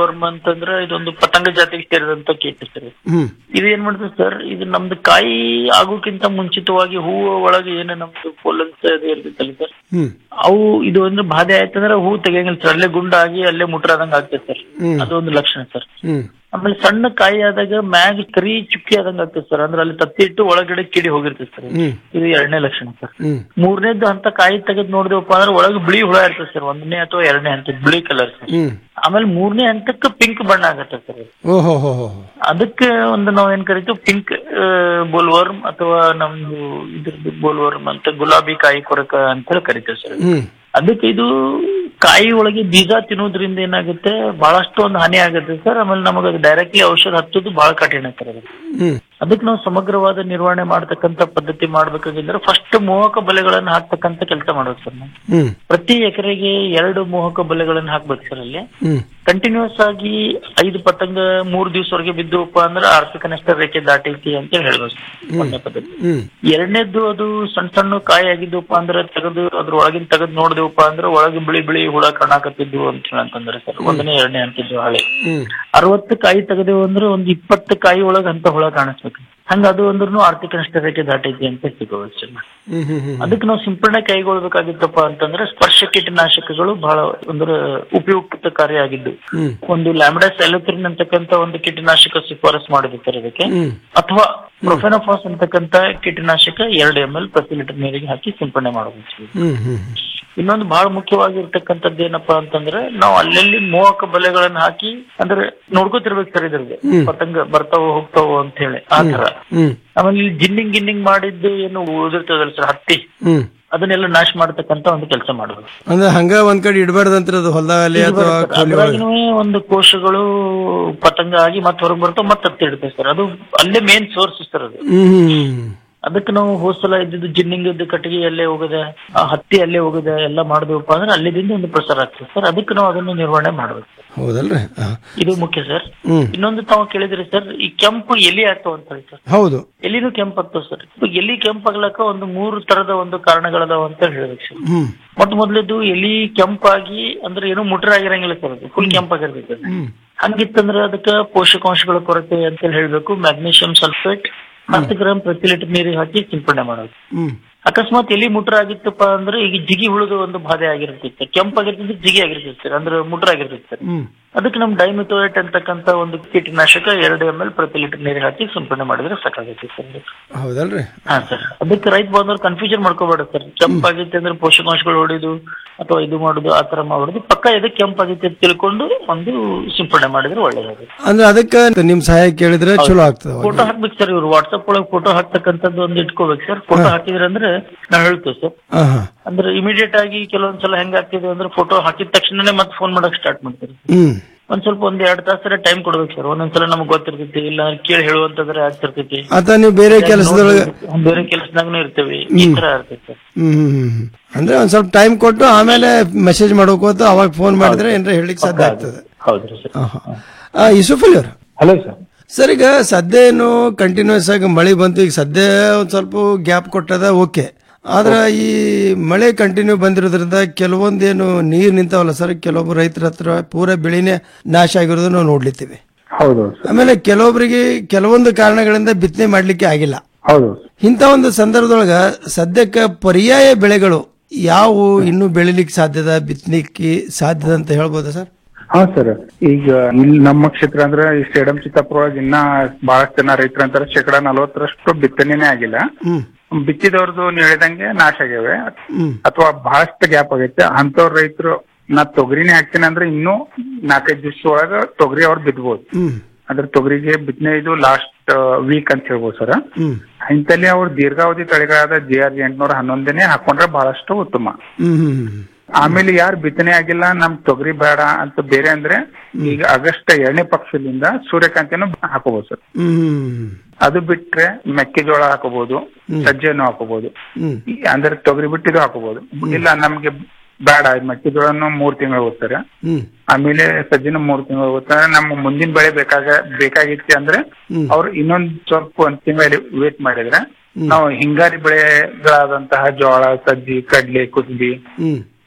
ಅಂತಂದ್ರೆ ಇದೊಂದು ಪತಂಗ ಜಾತಿಗೆ ಸೇರಿದಂತ ಕೀಟ ಸರ್ ಹ್ಮ್ ಇದು ಏನ್ ಮಾಡ್ತದೆ ಸರ್ ಇದು ನಮ್ದು ಕಾಯಿ ಆಗೋಕ್ಕಿಂತ ಮುಂಚಿತವಾಗಿ ಹೂವು ಒಳಗೆ ಏನು ನಮ್ದು ಪೋಲನ್ಸ್ ಅದು ಇರ್ತೈತಲ್ಲ ಸರ್ ಹ್ಮ್ ಅವು ಇದು ಅಂದ್ರೆ ಬಾಧೆ ಆಯ್ತಂದ್ರೆ ಹೂ ತೆಗಿಯಂಗಿಲ್ಲ ಸರ್ ಅಲ್ಲೇ ಗುಂಡಾಗಿ ಅಲ್ಲೇ ಮುಟ್ರಾದಂಗ ಆಗ್ತದೆ ಸರ್ ಹ್ಮ್. ಅದು ಒಂದು ಲಕ್ಷಣ ಸರ್ ಹ್ಮ್ ಆಮೇಲೆ ಸಣ್ಣ ಕಾಯಿ ಆದಾಗ ಮ್ಯಾಗ್ ಕರಿ ಚುಕ್ಕಿ ಆದಂಗ ಆಗ್ತದೆ ಸರ್ ಅಂದ್ರೆ ಅಲ್ಲಿ ತತ್ತಿ ಇಟ್ಟು ಒಳಗಡೆ ಕಿಡಿ ಹೋಗಿರ್ತದೆ ಸರ್ ಹ್ಮ್ ಇದು ಎರಡನೇ ಲಕ್ಷಣ ಸರ್ ಹ್ಮ್ ಮೂರನೇದ್ದು ಹಂತ ಕಾಯಿ ತೆಗೆದ್ ನೋಡಿದೆವಪ್ಪ ಅಂದ್ರೆ ಒಳಗೆ ಬಿಳಿ ಹುಳ ಇರ್ತದೆ ಸರ್ ಒಂದನೇ ಅಥವಾ ಎರಡನೇ ಹಂತದ ಬಿಳಿ ಕಲರ್ ಸರ್ ಹ್ಮ್ ಆಮೇಲೆ ಮೂರನೇ ಹಂತಕ್ಕೆ ಪಿಂಕ್ ಬಣ್ಣ ಆಗತ್ತೆ ಸರ್ ಓಹೋ ಹೋ ಹೋ ಅದಕ್ಕೆ ಒಂದು ನಾವ್ ಏನ್ ಕರಿತೀವಿ ಪಿಂಕ್ ಬೋಲ್ವರ್ಮ್ ಅಥವಾ ನಮ್ದು ಇದ್ರದ್ದು ಬೋಲ್ವರ್ಮ್ ಅಂತ ಗುಲಾಬಿ ಕಾಯಿ ಕೊರಕ ಅಂತ ಹೇಳಿ ಕರಿತೇವೆ ಸರ್ ಹ್ಮ್ ಅದಕ್ಕೆ ಇದು ಕಾಯಿ ಒಳಗೆ ಬೀಜ ತಿನ್ನೋದ್ರಿಂದ ಏನಾಗುತ್ತೆ ಬಹಳಷ್ಟು ಒಂದು ಹಾನಿ ಆಗುತ್ತೆ ಸರ್ ಆಮೇಲೆ ನಮಗೆ ಅದು ಡೈರೆಕ್ಟ್ಲಿ ಔಷಧ ಹಚ್ಚೋದು ಬಹಳ ಕಠಿಣ ಸರ್ ಅದು. ಹ್ಮ್ ಅದಕ್ಕೆ ನಾವು ಸಮಗ್ರವಾದ ನಿರ್ವಹಣೆ ಮಾಡ್ತಕ್ಕಂತ ಪದ್ಧತಿ ಮಾಡ್ಬೇಕಾಗಿದ್ರೆ ಫಸ್ಟ್ ಮೋಹಕ ಬಲೆಗಳನ್ನು ಹಾಕ್ತಕ್ಕಂತ ಕೆಲಸ ಮಾಡೋದು ಸರ್ ನಾವು ಹ್ಮ್ ಪ್ರತಿ ಎಕರೆಗೆ ಎರಡು ಮೋಹಕ ಬಲೆಗಳನ್ನು ಹಾಕ್ಬೇಕು ಸರ್ ಅಲ್ಲಿ ಹ್ಮ್ ಕಂಟಿನ್ಯೂಸ್ ಆಗಿ ಐದು ಪತಂಗ ಮೂರ್ ದಿವಸವರೆಗೆ ಬಿದ್ದುವಪ್ಪ ಅಂದ್ರೆ ಆರ್ಥಿಕ ನಷ್ಟ ರೇಖೆ ದಾಟೈತಿ ಅಂತ ಹೇಳ್ಬೋದು ಸರ್. ಒಂದನೇ ಪದ್ಧತಿ ಹ್ಮ್ ಎರಡನೇದ್ದು ಅದು ಸಣ್ಣ ಸಣ್ಣ ಕಾಯಿ ಆಗಿದ್ವಪ್ಪ ಅಂದ್ರೆ ತೆಗೆದು ಅದ್ರ ಒಳಗಿನ ತೆಗೆದು ನೋಡಿದೆವಪ್ಪ ಅಂದ್ರೆ ಒಳಗೆ ಬಿಳಿ ಬಿಳಿ ಹುಳ ಕಾಣಕತ್ತಿದ್ವು ಅಂತ ಹೇಳಿ ಅಂತಂದ್ರೆ ಸರ್ ಒಂದನೇ ಎರಡನೇ ಅಂತಿದ್ವು ಹಳೆ ಹ್ಮ್ ಅರವತ್ತು ಕಾಯಿ ತೆಗೆದೇವು ಅಂದ್ರೆ ಒಂದ್ ಇಪ್ಪತ್ತು ಕಾಯಿ ಒಳಗೆ ಅಂತ ಹುಳ ಕಾಣಿಸ್ಬೇಕು ಹಂಗ ಅದು ಅಂದ್ರೂ ಆರ್ಥಿಕ ನಷ್ಟ ರೇಖೆ ದಾಟೈತಿ ಅಂತ ಸಿಗೋದು ಸರ್ ಹ್ಮ್ ಹ್ಮ್ ಹ್ಮ್ ಅದಕ್ಕೆ ನಾವು ಸಿಂಪಡಣೆ ಕೈಗೊಳ್ಬೇಕಾಗಿತ್ತಪ್ಪ ಅಂತಂದ್ರೆ ಸ್ಪರ್ಶ ಕೀಟನಾಶಕಗಳು ಬಹಳ ಅಂದ್ರೆ ಉಪಯುಕ್ತಕಾರಿಯಾಗಿದ್ದು ಹ್ಮ್ ಒಂದು ಲ್ಯಾಮ್ಡಾಸ್ ಎಲೋಥ್ರಿನ್ ಅಂತಕ್ಕಂತ ಒಂದು ಕೀಟನಾಶಕ ಶಿಫಾರಸ್ ಮಾಡಿದೆ ಸರ್ ಇದಕ್ಕೆ ಹ್ಮ್ ಅಥವಾ ಪ್ರೊಫೆನೋಫಾಸ್ ಅಂತಕ್ಕಂತ ಕೀಟನಾಶಕ ಎರಡು ಎಂ ಎಲ್ ಪ್ರತಿ ಲೀಟರ್ ನೀರಿಗೆ ಹಾಕಿ ಸಿಂಪಡಣೆ ಮಾಡಬೇಕು ಹ್ಮ್ ಹ್ಮ್ ಇನ್ನೊಂದು ಬಹಳ ಮುಖ್ಯವಾಗಿರ್ತಕ್ಕಂಥದ್ದು ಏನಪ್ಪಾ ಅಂತಂದ್ರೆ ನಾವು ಅಲ್ಲಲ್ಲಿ ಮೋಹಕ ಬಲೆಗಳನ್ನ ಹಾಕಿ ಅಂದ್ರೆ ನೋಡ್ಕೋತಿರ್ಬೇಕು ಸರ್ ಇದ್ರಿಗೆ ಹ್ಮ್. ಪತಂಗ ಬರ್ತಾವ ಹೋಗ್ತಾವ ಅಂತ ಹೇಳಿ ಆ ತರ ಹ್ಮ್ ಆಮೇಲೆ ಇಲ್ಲಿ ಜಿನ್ನಿಂಗ್ ಗಿನ್ನಿಂಗ್ ಮಾಡಿದ್ದು ಏನು ಉಳಿದಿರ್ತದಲ್ಲ ಸರ್ ಹತ್ತಿ ಹ್ಮ್ ಅದನ್ನೆಲ್ಲ ನಾಶ ಮಾಡತಕ್ಕಂತ ಒಂದು ಕೆಲಸ ಮಾಡಬೇಕು ಅಂದ್ರೆ ಹಂಗ ಒಂದ್ ಕಡೆ ಇಡಬಾರ್ದಂತ್ರ ಅದು ಹೊಲದಾಗಲಿ ಅಥವಾ ಕೊಲ್ಲಿ ಒಳಗೆ ಅದ್ರಾಗಿನೂ ಒಂದು ಕೋಶಗಳು ಪತಂಗ ಆಗಿ ಮತ್ತೆ ಹೊರಗೆ ಬರ್ತಾವ ಮತ್ತೆ ಹತ್ತಿ ಇಡುತ್ತೆ ಸರ್ ಅದು ಅಲ್ಲೇ ಮೇನ್ ಸೋರ್ಸ್ ಸರ್ ಅದು ಹ್ಮ್ ಹ್ಮ್ ಅದಕ್ಕೆ ನಾವು ಹೋದ್ ಸಲ ಇದ್ದಿದ್ದು ಜಿನ್ನಿಂಗ್ ಇದ್ದು ಕಟ್ಟಿಗೆ ಅಲ್ಲೇ ಹೋಗದೆ ಆ ಹತ್ತಿ ಅಲ್ಲೇ ಹೋಗದೆ ಎಲ್ಲ ಮಾಡಿದೆವಪ್ಪ ಅಂದ್ರೆ ಅಲ್ಲಿದಿಂದ ಒಂದು ಪ್ರಸಾರ ಆಗ್ತದೆ ಸರ್ ಅದಕ್ಕೆ ನಾವು ಅದನ್ನು ನಿರ್ವಹಣೆ ಮಾಡ್ಬೇಕು ಹೌದಲ್ರಿ ಹಾ. ಇದು ಮುಖ್ಯ ಸರ್ ಹ್ಮ್ ಇನ್ನೊಂದು ತಾವು ಕೇಳಿದ್ರಿ ಸರ್ ಈ ಕೆಂಪು ಎಲಿ ಆಗ್ತಾವ ಅಂತ ಹೇಳಿ ಸರ್ ಹೌದು ಎಲಿನೂ ಕೆಂಪು ಆಗ್ತಾವ ಸರ್ ಎಲಿ ಕೆಂಪು ಆಗ್ಲಕ್ಕ ಒಂದು ಮೂರು ತರದ ಒಂದು ಕಾರಣಗಳದಾವ ಅಂತ ಹೇಳ್ಬೇಕು ಸರ್ ಹ್ಮ್ ಮೊಟ್ಟ ಮೊದಲದ್ದು ಎಲಿ ಕೆಂಪಾಗಿ ಅಂದ್ರೆ ಏನು ಮುಟ್ರ ಆಗಿರಂಗಿಲ್ಲ ಸರ್ ಅದು ಫುಲ್ ಕೆಂಪಾಗಿರ್ತೈತೆ ಅದು. ಹ್ಮ್ ಹಂಗಿತ್ತಂದ್ರೆ ಅದಕ್ಕೆ ಪೋಷಕಾಂಶಗಳ ಕೊರತೆ ಅಂತ ಹೇಳ್ಬೇಕು ಮ್ಯಾಗ್ನೀಷಿಯಂ ಸಲ್ಫೇಟ್ ಹತ್ತು ಗ್ರಾಮ್ ಪ್ರತಿ ಲೀಟರ್ ನೀರಿಗೆ ಹಾಕಿ ಸಿಂಪಡಣೆ ಮಾಡೋದು ಹ್ಮ್ ಅಕಸ್ಮಾತ್ ಎಲಿ ಮುಟ್ರ ಆಗಿತ್ತಪ್ಪ ಅಂದ್ರೆ ಈಗ ಜಿಗಿ ಹುಳುದು ಒಂದು ಬಾಧೆ ಆಗಿರ್ತೈತೆ ಕೆಂಪಾಗಿರ್ತೈತೆ ಜಿಗಿ ಆಗಿರ್ತೈತೆ ಸರ್ ಅಂದ್ರೆ ಮುಟ್ರ ಆಗಿರ್ತೈತೆ ಸರ್ ಹ್ಮ್ ಅದಕ್ಕೆ ನಮ್ ಡೈಮಿಥೋಯೇಟ್ ಅಂತಕ್ಕಂತ ಒಂದು ಕೀಟನಾಶಕ ಎರಡು ಎಂ ಎಲ್ ಪ್ರತಿ ಲೀಟರ್ ನೀರಿಗೆ ಹಾಕಿ ಸಿಂಪಡಣೆ ಮಾಡಿದ್ರೆ ಸಾಕಾಗೈತಿ ಸರ್ ಹೌದಲ್ರಿ ಹಾ ಸರ್ ಅದಕ್ಕೆ ರೈತ ಬಾಂಧವರು ಕನ್ಫ್ಯೂಷನ್ ಮಾಡ್ಕೋಬೇಡ ಸರ್ ಕೆಂಪಾಗೈತೆ ಅಂದ್ರೆ ಪೋಷಕಾಂಶಗಳು ಹೊಡಿದು ಅಥವಾ ಇದು ಮಾಡುದು ಆ ತರ ಮಾಡುದು ಪಕ್ಕ ಇದಕ್ಕೆ ಕೆಂಪಾಗೈತೆ ಅಂತ ತಿಳ್ಕೊಂಡು ಒಂದು ಸಿಂಪಡಣೆ ಮಾಡಿದ್ರೆ ಒಳ್ಳೇದಾಗುತ್ತೆ ಅಂದ್ರೆ ಅದಕ್ಕೆ ನಿಮ್ ಸಹಾಯ ಕೇಳಿದ್ರೆ ಚಲೋ ಆಗ್ತದ ಫೋಟೋ ಹಾಕ್ಬೇಕು ಸರ್ ಇವ್ರು ವಾಟ್ಸ್ಆಪ್ ಒಳಗೆ ಫೋಟೋ ಹಾಕ್ತಕ್ಕಂಥದ್ದು ಒಂದು ಇಟ್ಕೋಬೇಕು ಸರ್ ಫೋಟೋ ಹಾಕಿದ್ರೆ ಅಂದ್ರೆ ನಾವ್ ಹೇಳ್ತೇವೆ ಸರ್ ಹಾ ಹಾ ಅಂದ್ರೆ ಇಮಿಡಿಯೇಟ್ ಆಗಿ ಕೆಲವೊಂದ್ಸಲ ಹೆಂಗಾಗ್ತಿದೆ ಅಂದ್ರೆ ಫೋಟೋ ಹಾಕಿದ ತಕ್ಷಣನೇ ಮತ್ತೆ ಫೋನ್ ಮಾಡಕ್ ಸ್ಟಾರ್ಟ್ ಮಾಡ್ತಾರೆ ಹ್ಮ್ ಒಂದ್ ಸ್ವಲ್ಪ ಒಂದ್ ಎರಡ್ ತಾಸರ ಟೈಮ್ ಕೊಡ್ಬೇಕು ಸರ್ ಒಂದೊಂದ್ಸಲ ನಮ್ಗೆ ಗೊತ್ತಿರ್ತೈತಿ ಇಲ್ಲ ಕೇಳಿ ಹೇಳುವಂತಂದ್ರೆ ಆಗ್ತಿರ್ತೈತಿ ಅಥವಾ ನೀವು ಬೇರೆ ಕೆಲಸದೊಳಗೆ ಬೇರೆ ಕೆಲಸದಾಗನು ಇರ್ತೇವೆ ಈ ತರ ಇರ್ತೈತಿ ಸರ್ ಹ್ಮ್ ಹ್ಮ್ ಹ್ಮ್ ಹ್ಮ್. ಅಂದ್ರೆ ಒಂದ್ ಸ್ವಲ್ಪ ಟೈಮ್ ಕೊಟ್ಟು ಆಮೇಲೆ ಮೆಸೇಜ್ ಮಾಡೋಕೋತ ಅವಾಗ ಫೋನ್ ಮಾಡಿದ್ರೆ ಏನ್ರ ಹೇಳಿಕ್ ಸಾಧ್ಯ ಆಗ್ತದೆ ಹೌದ್ರಿ ಸರ್ ಆ, ಯೂಸುಫ್ ಅಲಿ ಅವ್ರು ಹಲೋ ಸರ್ ಸರ್ ಈಗ ಸದ್ಯ ಏನು ಕಂಟಿನ್ಯೂಸ್ ಆಗಿ ಮಳೆ ಬಂತು ಈಗ ಸದ್ಯ ಒಂದ್ ಸ್ವಲ್ಪ ಗ್ಯಾಪ್ ಕೊಟ್ಟದ ಓಕೆ ಆದ್ರ ಈ ಮಳೆ ಕಂಟಿನ್ಯೂ ಬಂದಿರೋದ್ರಿಂದ ಕೆಲವೊಂದೇನು ನೀರ್ ನಿಂತಾವಲ್ಲ ಸರ್ ಕೆಲವೊಬ್ಬರು ರೈತರ ಹತ್ರ ಪೂರ ಬೆಳೆನೇ ನಾಶ ಆಗಿರೋದು ನಾವು ನೋಡ್ಲಿತ್ತೀವಿ ಹೌದು ಆಮೇಲೆ ಕೆಲವೊಬ್ಬರಿಗೆ ಕೆಲವೊಂದು ಕಾರಣಗಳಿಂದ ಬಿತ್ತನೆ ಮಾಡ್ಲಿಕ್ಕೆ ಆಗಿಲ್ಲ ಹೌದು ಇಂಥ ಒಂದು ಸಂದರ್ಭದೊಳಗ ಸದ್ಯಕ್ಕೆ ಪರ್ಯಾಯ ಬೆಳೆಗಳು ಯಾವುವು ಇನ್ನೂ ಬೆಳಿಲಿಕ್ಕೆ ಸಾಧ್ಯದ ಬಿತ್ತಲಿಕ್ಕೆ ಸಾಧ್ಯದ ಅಂತ ಹೇಳ್ಬೋದಾ ಸರ್ ಹಾ ಸರ್ ಈಗ ಇಲ್ಲಿ ನಮ್ಮ ಕ್ಷೇತ್ರ ಅಂದ್ರೆ ಈ ಸ್ಟೇಡಿಯಂ ಚಿತ್ತಾಪುರ ಒಳಗೆ ಇನ್ನ ಬಹಳಷ್ಟು ಜನ ರೈತರು ಅಂತಾರೆ ಶೇಕಡ ನಲವತ್ತರಷ್ಟು ಬಿತ್ತನೆನೇ ಆಗಿಲ್ಲ ಹ್ಮ್ ಬಿತ್ತಿದವ್ರದ್ದು ನೀವು ಹೇಳಿದಂಗೆ ನಾಶ ಆಗ್ಯಾವೆ ಹ್ಮ್ ಅಥವಾ ಬಹಳಷ್ಟು ಗ್ಯಾಪ್ ಆಗೈತೆ ಅಂತವ್ರ ರೈತರು ನಾ ತೊಗರಿನೇ ಹಾಕ್ತೀನಿ ಅಂದ್ರೆ ಇನ್ನೂ ನಾಲ್ಕೈದು ದಿವಸ ಒಳಗ ತೊಗರಿ ಅವ್ರು ಬಿತ್ಬೋದು ಹ್ಮ್ ಅದ್ರ ತೊಗರಿಗೆ ಬಿತ್ತನೆ ಇದು ಲಾಸ್ಟ್ ವೀಕ್ ಅಂತ ಹೇಳ್ಬೋದು ಸರ್ ಹ್ಮ್ ಇಂತಲ್ಲಿ ಅವ್ರು ದೀರ್ಘಾವಧಿ ತಳಿಗಳಾದ ಜಿ ಆರ್ ಎಂಟ್ನೂರ ಹನ್ನೊಂದನೇ ಹಾಕೊಂಡ್ರೆ ಬಹಳಷ್ಟು ಉತ್ತಮ ಹ್ಮ್ ಹ್ಮ್ ಆಮೇಲೆ ಯಾರು ಬಿತ್ತನೆ ಆಗಿಲ್ಲ ನಮ್ ತೊಗರಿ ಬೇಡ ಅಂತ ಬೇರೆ ಅಂದ್ರೆ ಈಗ ಆಗಸ್ಟ್ ಎರಡನೇ ಪಕ್ಷದಿಂದ ಸೂರ್ಯಕಾಂತಿನೂ ಹಾಕೋಬಹುದು ಸರ್ ಹ್ಮ್ ಅದು ಬಿಟ್ರೆ ಮೆಕ್ಕೆಜೋಳ ಹಾಕೋಬಹುದು ಸಜ್ಜೆನೂ ಹಾಕೋಬಹುದು ಹ್ಮ್ ಈ ಅಂದ್ರೆ ತೊಗರಿ ಬಿಟ್ಟಿದ್ದು ಹಾಕೋಬಹುದು ಇಲ್ಲ ನಮ್ಗೆ ಬೇಡ ಮೆಕ್ಕೆಜೋಳನು ಮೂರ್ ತಿಂಗಳು ಹೋಗ್ತಾರೆ ಹ್ಮ್ ಆಮೇಲೆ ಸಜ್ಜಿನ ಮೂರ್ ತಿಂಗಳು ಹೋಗ್ತಾರೆ ನಮ್ಮ ಮುಂದಿನ ಬೆಳೆ ಬೇಕಾಗ ಬೇಕಾಗಿತ್ತು ಅಂದ್ರೆ ಹ್ಮ್. ಅವ್ರು ಇನ್ನೊಂದ್ ಸ್ವಲ್ಪ ಒಂದ್ ತಿಂಗಳು ವೇಟ್ ಮಾಡಿದ್ರೆ ನಾವು ಹಿಂಗಾರಿ ಬೆಳೆಗಳಾದಂತಹ ಜೋಳ ಸಜ್ಜಿ ಕಡ್ಲೆ ಕುಸ್ಬಿ ಹ್ಮ್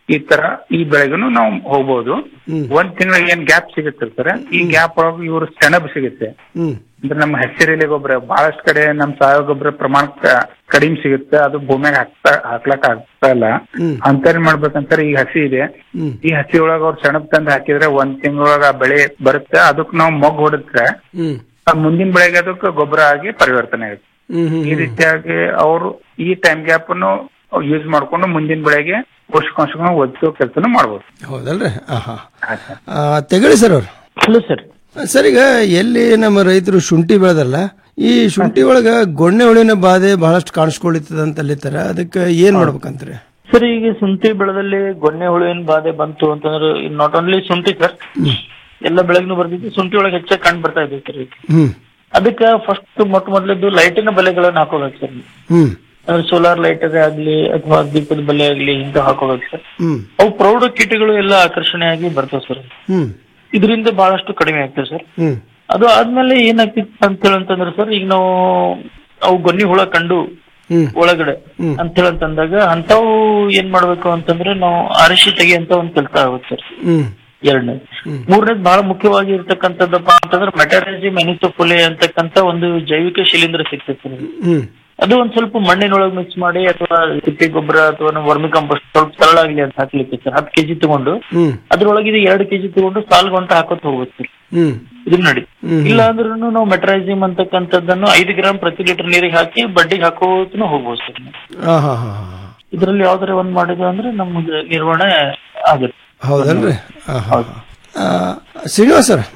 ಈ ತರ ಈ ಬೆಳೆಗೂ ನಾವು ಹೋಗ್ಬೋದು ಒಂದ್ ತಿಂಗಳಿಗೆ ಏನ್ ಗ್ಯಾಪ್ ಸಿಗುತ್ತೆ ಸರ್ ಈ ಗ್ಯಾಪ್ ಒಳಗೆ ಇವ್ರು ಸೆಣಬ್ ಸಿಗುತ್ತೆ ಹ್ಮ್ ಅಂದ್ರೆ ನಮ್ಮ ಹಸಿರೆಲೆ ಗೊಬ್ಬರ ಬಹಳಷ್ಟು ಕಡೆ ನಮ್ ಸಾವಯವ ಗೊಬ್ಬರ ಪ್ರಮಾಣ ಕ- ಕಡಿಮೆ ಸಿಗುತ್ತೆ ಅದು ಭೂಮಿಯಾಗ ಹಾಕ್ತಾ ಹಾಕ್ಲಕ್ ಆಗ್ತಾ ಇಲ್ಲ ಹ್ಮ್. ಅಂತೇಳಿ ಮಾಡ್ಬೇಕಂತಾರೆ ಈಗ ಹಸಿ ಇದೆ ಹ್ಮ್ ಈ ಹಸಿ ಒಳಗ ಅವ್ರು ಸೆಣಬ್ ತಂದು ಹಾಕಿದ್ರೆ ಒಂದ್ ತಿಂಗಳೊಳಗ ಆ ಬೆಳೆ ಬರುತ್ತೆ ಅದಕ್ಕೆ ನಾವು ಮೊಗ್ಗು ಹೊಡಿದ್ರೆ ಹ್ಮ್ ಆ ಮುಂದಿನ ಬೆಳೆಗೆ ಅದಕ್ಕೆ ಗೊಬ್ಬರ ಆಗಿ ಪರಿವರ್ತನೆ ಆಗುತ್ತೆ ಹ್ಮ್ ಹ್ಮ್ ಈ ರೀತಿಯಾಗಿ ಅವರು ಈ ಟೈಮ್ ಗ್ಯಾಪ್ ಅನ್ನು ಯೂಸ್ ಮಾಡ್ಕೊಂಡು ಮುಂದಿನ ಬೆಳೆಗೆ ಪೋಷಕಾಂಶಗಳನ್ನ ಒದಗಿಸೋ ಕೆಲಸನೂ ಮಾಡ್ಬೋದು ಹೌದಲ್ರಿ ಆಹಾ ಆ, ತೆಗಳಿ ಸರ್ ಅವ್ರು ಹಲೋ ಸರ್ ಸರ್ ಈಗ ಎಲ್ಲಿ ನಮ್ಮ ರೈತರು ಶುಂಠಿ ಬೆಳೆದಲ್ಲ ಈ ಶುಂಠಿ ಒಳಗ ಗೊಣ್ಣೆ ಹುಳಿನ ಬಾಧೆ ಬಹಳಷ್ಟು ಕಾಣಿಸ್ಕೊಳ್ಳಿತ್ತದ ಅಂತ ಅಲ್ಲಿತ್ತಾರ ಅದಕ್ಕೆ ಏನ್ ಮಾಡ್ಬೇಕಂತ್ರಿ ಸರ್ ಈಗ ಶುಂಠಿ ಬೆಳೆದಲ್ಲಿ ಗೊಣ್ಣೆ ಹುಳುವಿನ ಬಾಧೆ ಬಂತು ಅಂತಂದ್ರೆ ನಾಟ್ ಓನ್ಲಿ ಶುಂಠಿ ಸರ್ ಎಲ್ಲ ಬೆಳೆಗೂ ಬರ್ತಿದ್ದು ಶುಂಠಿ ಒಳಗೆ ಹೆಚ್ಚಾಗಿ ಕಂಡು ಬರ್ತಾ ಇದೆ ಸರ್ ಈಗ. ಹ್ಮ್ ಅದಕ್ಕೆ ಫಸ್ಟ್ ಮೊಟ್ಟ ಮೊದಲದ್ದು ಲೈಟಿನ ಬಲೆಗಳನ್ನ ಹಾಕೋಬೇಕು ಸರ್ ಹ್ಮ್ ಅಂದ್ರೆ ಸೋಲಾರ್ ಲೈಟರ್ ಆಗ್ಲಿ ಅಥವಾ ದೀಪದ ಬಲೆ ಆಗ್ಲಿ ಇಂತ ಹಾಕೋಬೇಕು ಸರ್ ಹ್ಮ್ ಅವು ಪ್ರೌಢ ಕೀಟಗಳು ಎಲ್ಲ ಆಕರ್ಷಣೆಯಾಗಿ ಬರ್ತವೆ ಸರ್ ಹ್ಮ್ ಇದರಿಂದ ಬಹಳಷ್ಟು ಕಡಿಮೆ ಆಗ್ತದೆ ಸರ್ ಹ್ಮ್ ಅದು ಆದ್ಮೇಲೆ ಏನಾಗ್ತಿತ್ತು ಅಂತ ಹೇಳಂತಂದ್ರೆ ಸರ್ ಈಗ ನಾವು ಅವು ಗೊನ್ನಿ ಹುಳ ಕಂಡು ಹ್ಮ್ ಒಳಗಡೆ ಹ್ಮ್. ಅಂತ ಹೇಳಂತಂದಾಗ ಅಂತಾವು ಏನ್ ಮಾಡ್ಬೇಕು ಅಂತಂದ್ರೆ ನಾವು ಅರಿಶಿ ತೆಗೆಯಂತ ಒಂದ್ ಕೆಲಸ ಆಗುತ್ತೆ ಸರ್ ಹ್ಮ್ ಎರಡನೇ ಮೂರನೇದು ಬಹಳ ಮುಖ್ಯವಾಗಿ ಇರ್ತಕ್ಕಂಥದ್ದಪ್ಪ ಅಂತಂದ್ರೆ ಮೆಟಾಲಜಿ ಮೆನಿಸೋಫುಲೆ ಅಂತಕ್ಕಂಥ ಒಂದು ಜೈವಿಕ ಶಿಲೀಂಧ್ರ ಸಿಗ್ತದೆ ಸರ್ ಹ್ಮ್ ಅದು ಒಂದ್ ಸ್ವಲ್ಪ ಮಣ್ಣಿನೊಳಗೆ ಮಿಕ್ಸ್ ಮಾಡಿ ಅಥವಾ ತಿಪ್ಪೆ ಗೊಬ್ಬರ ಅಥವಾ ನಮ್ಮ ವರ್ಮಿ ಕಂಪೋಸ್ಟ್ ಸ್ವಲ್ಪ ಸರಳ ಆಗ್ಲಿ ಅಂತ ಹಾಕ್ಲಿಕ್ಕೆ ಸರ್ ಹತ್ತು ಕೆಜಿ ತಗೊಂಡು ಹ್ಮ್ ಅದ್ರೊಳಗೆ ಇದು ಎರಡು ಕೆಜಿ ತಗೊಂಡು ಸಾಲ್ ಗಂಟ ಹಾಕೋತ ಹೋಗುತ್ತೆ ಸರ್ ಹ್ಮ್ ಇದು ನಡಿ ಹ್ಮ್. ಇಲ್ಲ ಅಂದ್ರೂ ನಾವು ಮೆಟ್ರೈಸಿಮ್ ಅಂತಕ್ಕಂಥದ್ದನ್ನು ಐದು ಗ್ರಾಮ್ ಪ್ರತಿ ಲೀಟರ್ ನೀರಿಗೆ ಹಾಕಿ ಬಡ್ಡಿಗೆ ಹಾಕೋತನು ಹೋಗ್ಬೋದು ಸರ್ ಆ, ಹಾ ಹಾ ಹಾ ಇದ್ರಲ್ಲಿ ಯಾವ್ದಾರ ಒಂದ್ ಮಾಡಿದ್ವಿ ಅಂದ್ರೆ ನಮ್ಗೆ ನಿರ್ವಹಣೆ ಆಗುತ್ತೆ ಹೌದಲ್ರಿ ಆ, ಹಾ, ಹಾ. ಆ, ಶ್ರೀನಿವಾಸ್ ಸರ್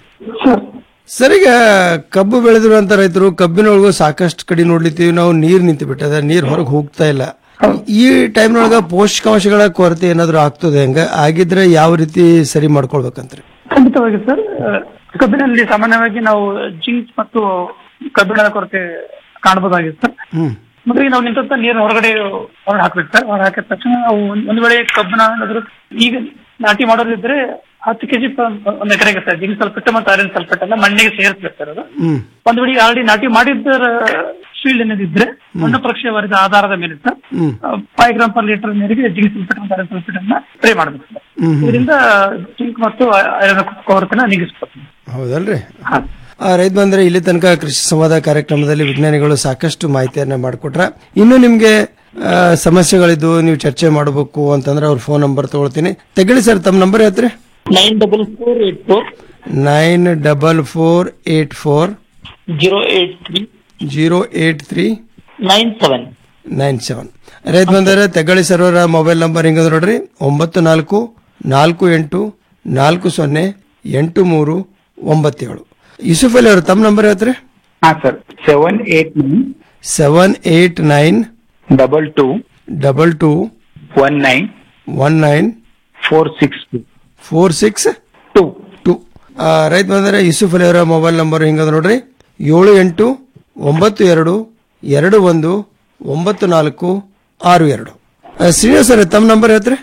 ಸರ್ ಈಗ ಕಬ್ಬು ಬೆಳೆದ್ರು ಅಂತ ರೈತರು ಕಬ್ಬಿನೊಳಗೂ ಸಾಕಷ್ಟು ಕಡೆ ನೋಡ್ಲಿತ್ತೀವಿ ನಾವು ನೀರ್ ನಿಂತು ಬಿಟ್ಟದ ನೀರ್ ಹೊರಗೆ ಹೋಗ್ತಾ ಇಲ್ಲ ಈ ಟೈಮ್ನೊಳಗ ಪೋಷಕಾಂಶಗಳ ಕೊರತೆ ಏನಾದ್ರು ಆಗ್ತದೆ ಹೆಂಗ ಆಗಿದ್ರೆ ಯಾವ ರೀತಿ ಸರಿ ಮಾಡ್ಕೊಳ್ಬೇಕಂತ್ರಿ ಖಂಡಿತವಾಗಿ ಸರ್ ಅಹ್, ಕಬ್ಬಿನಲ್ಲಿ ಸಾಮಾನ್ಯವಾಗಿ ನಾವು ಜಿಂಕ್ ಮತ್ತು ಕಬ್ಬಿಣದ ಕೊರತೆ ಕಾಣಬಹುದಾಗಿದೆ ಸರ್ ಹ್ಮ್ ಮೊದಲಿಗೆ ನಾವು ನಿಂತ ನೀರು ಹೊರಗಡೆ ಹೊರಗೆ ಹಾಕ್ಬೇಕು ಸರ್ ಹೊರಗೆ ಹಾಕಿದ ತಕ್ಷಣ ನಾವು ಒಂದ್- ಒಂದ್ ವೇಳೆ ಕಬ್ಬನ ಏನಾದ್ರು ಈಗ ನಾಟಿ ಮಾಡೋದಿದ್ರೆ ಹತ್ತು ಕೆಜಿ ಒಂದ್ ಎಕರೆಗೆ ಸರ್ ಜಿಂಕ್ ಸಲ್ಫೇಟ್ ಮತ್ತು ಐರನ್ ಸಲ್ಫೇಟ್ ಎಲ್ಲ ಮಣ್ಣಿಗೆ ಸೇರಿಸ್ಬೇಕು ಸರ್ ಅದು ಹ್ಮ್ ಒಂದ್ ವೇಳೆ ಆಲ್ರೆಡಿ ನಾಟಿ ಮಾಡಿದ್ದ ಫೀಲ್ಡ್ ಏನಿದ್ರೆ ಮಣ್ಣು ಪರೀಕ್ಷೆ ವರದಿ ಆಧಾರದ ಮೇಲೆ ಸರ್ ಹ್ಮ್ ಫೈವ್ ಗ್ರಾಮ್ ಪರ್ ಲೀಟರ್ ನೀರಿಗೆ ಜಿಂಕ್ ಸಲ್ಫೇಟ್ ಮತ್ತು ಐರನ್ ಸಲ್ಫೇಟ್ ಅನ್ನ ಸ್ಪ್ರೇ ಮಾಡಬೇಕು ಸರ್ ಹ್ಮ್ ಹ್ಮ್. ಇದರಿಂದ ಜಿಂಕ್ ಮತ್ತು ಐರನ್ ಕೊರತೆನ ನೀಗಿಸ್ಬೋದು ಹೌದಲ್ರಿ ಆ, ರೈತ ಬಂದ್ರೆ ಇಲ್ಲಿ ತನಕ ಕೃಷಿ ಸಂವಾದ ಕಾರ್ಯಕ್ರಮದಲ್ಲಿ ವಿಜ್ಞಾನಿಗಳು ಸಾಕಷ್ಟು ಮಾಹಿತಿಯನ್ನ ಮಾಡಿಕೊಟ್ರ ಇನ್ನು ನಿಮ್ಗೆ ಆ, ಸಮಸ್ಯೆಗಳಿದ್ದು ನೀವು ಚರ್ಚೆ ಮಾಡಬೇಕು ಅಂತಂದ್ರೆ ಅವ್ರ ಫೋನ್ ನಂಬರ್ ತಗೊಳ್ತೀನಿ ತೆಗಳಿ ಸರ್ ತಮ್ಮ ನಂಬರ್ ಹೇಳ್ತೀರಿ nine double four eight four nine double four eight four zero eight three zero eight three nine seven nine seven ರೈತ ಬಂದರೆ ತೆಗಳಿ ಸರ್ವರ ಮೊಬೈಲ್ ನಂಬರ್ ಹಿಂಗದ ನೋಡ್ರಿ ಒಂಬತ್ತು ನಾಲ್ಕು ನಾಲ್ಕು ಎಂಟು ನಾಲ್ಕು ಸೊನ್ನೆ ಎಂಟು ಮೂರು ಒಂಬತ್ತೇಳು ಯೂಸುಫ್ ಅಲಿ ಅವರು ತಮ್ಮ ನಂಬರ್ ಹೇಳ್ತೀರಿ ಹಾ sir seven eight nine seven eight nine double two double two one nine one nine four six two four six two two ರೈತ ಬಂದರೆ ಯೂಸುಫ್ ಅಲಿ ಅವರ ಮೊಬೈಲ್ ನಂಬರ್ ಹಿಂಗದ ನೋಡ್ರಿ ಏಳು ಎಂಟು ಒಂಬತ್ತು ಎರಡು ಎರಡು ಒಂದು ಒಂಬತ್ತು ನಾಲ್ಕು ಆರು ಎರಡು ಆ, ಶ್ರೀನಿವಾಸ್ ಅವರೇ ತಮ್ಮ ನಂಬರ್ ಹೇಳ್ತೀರಿ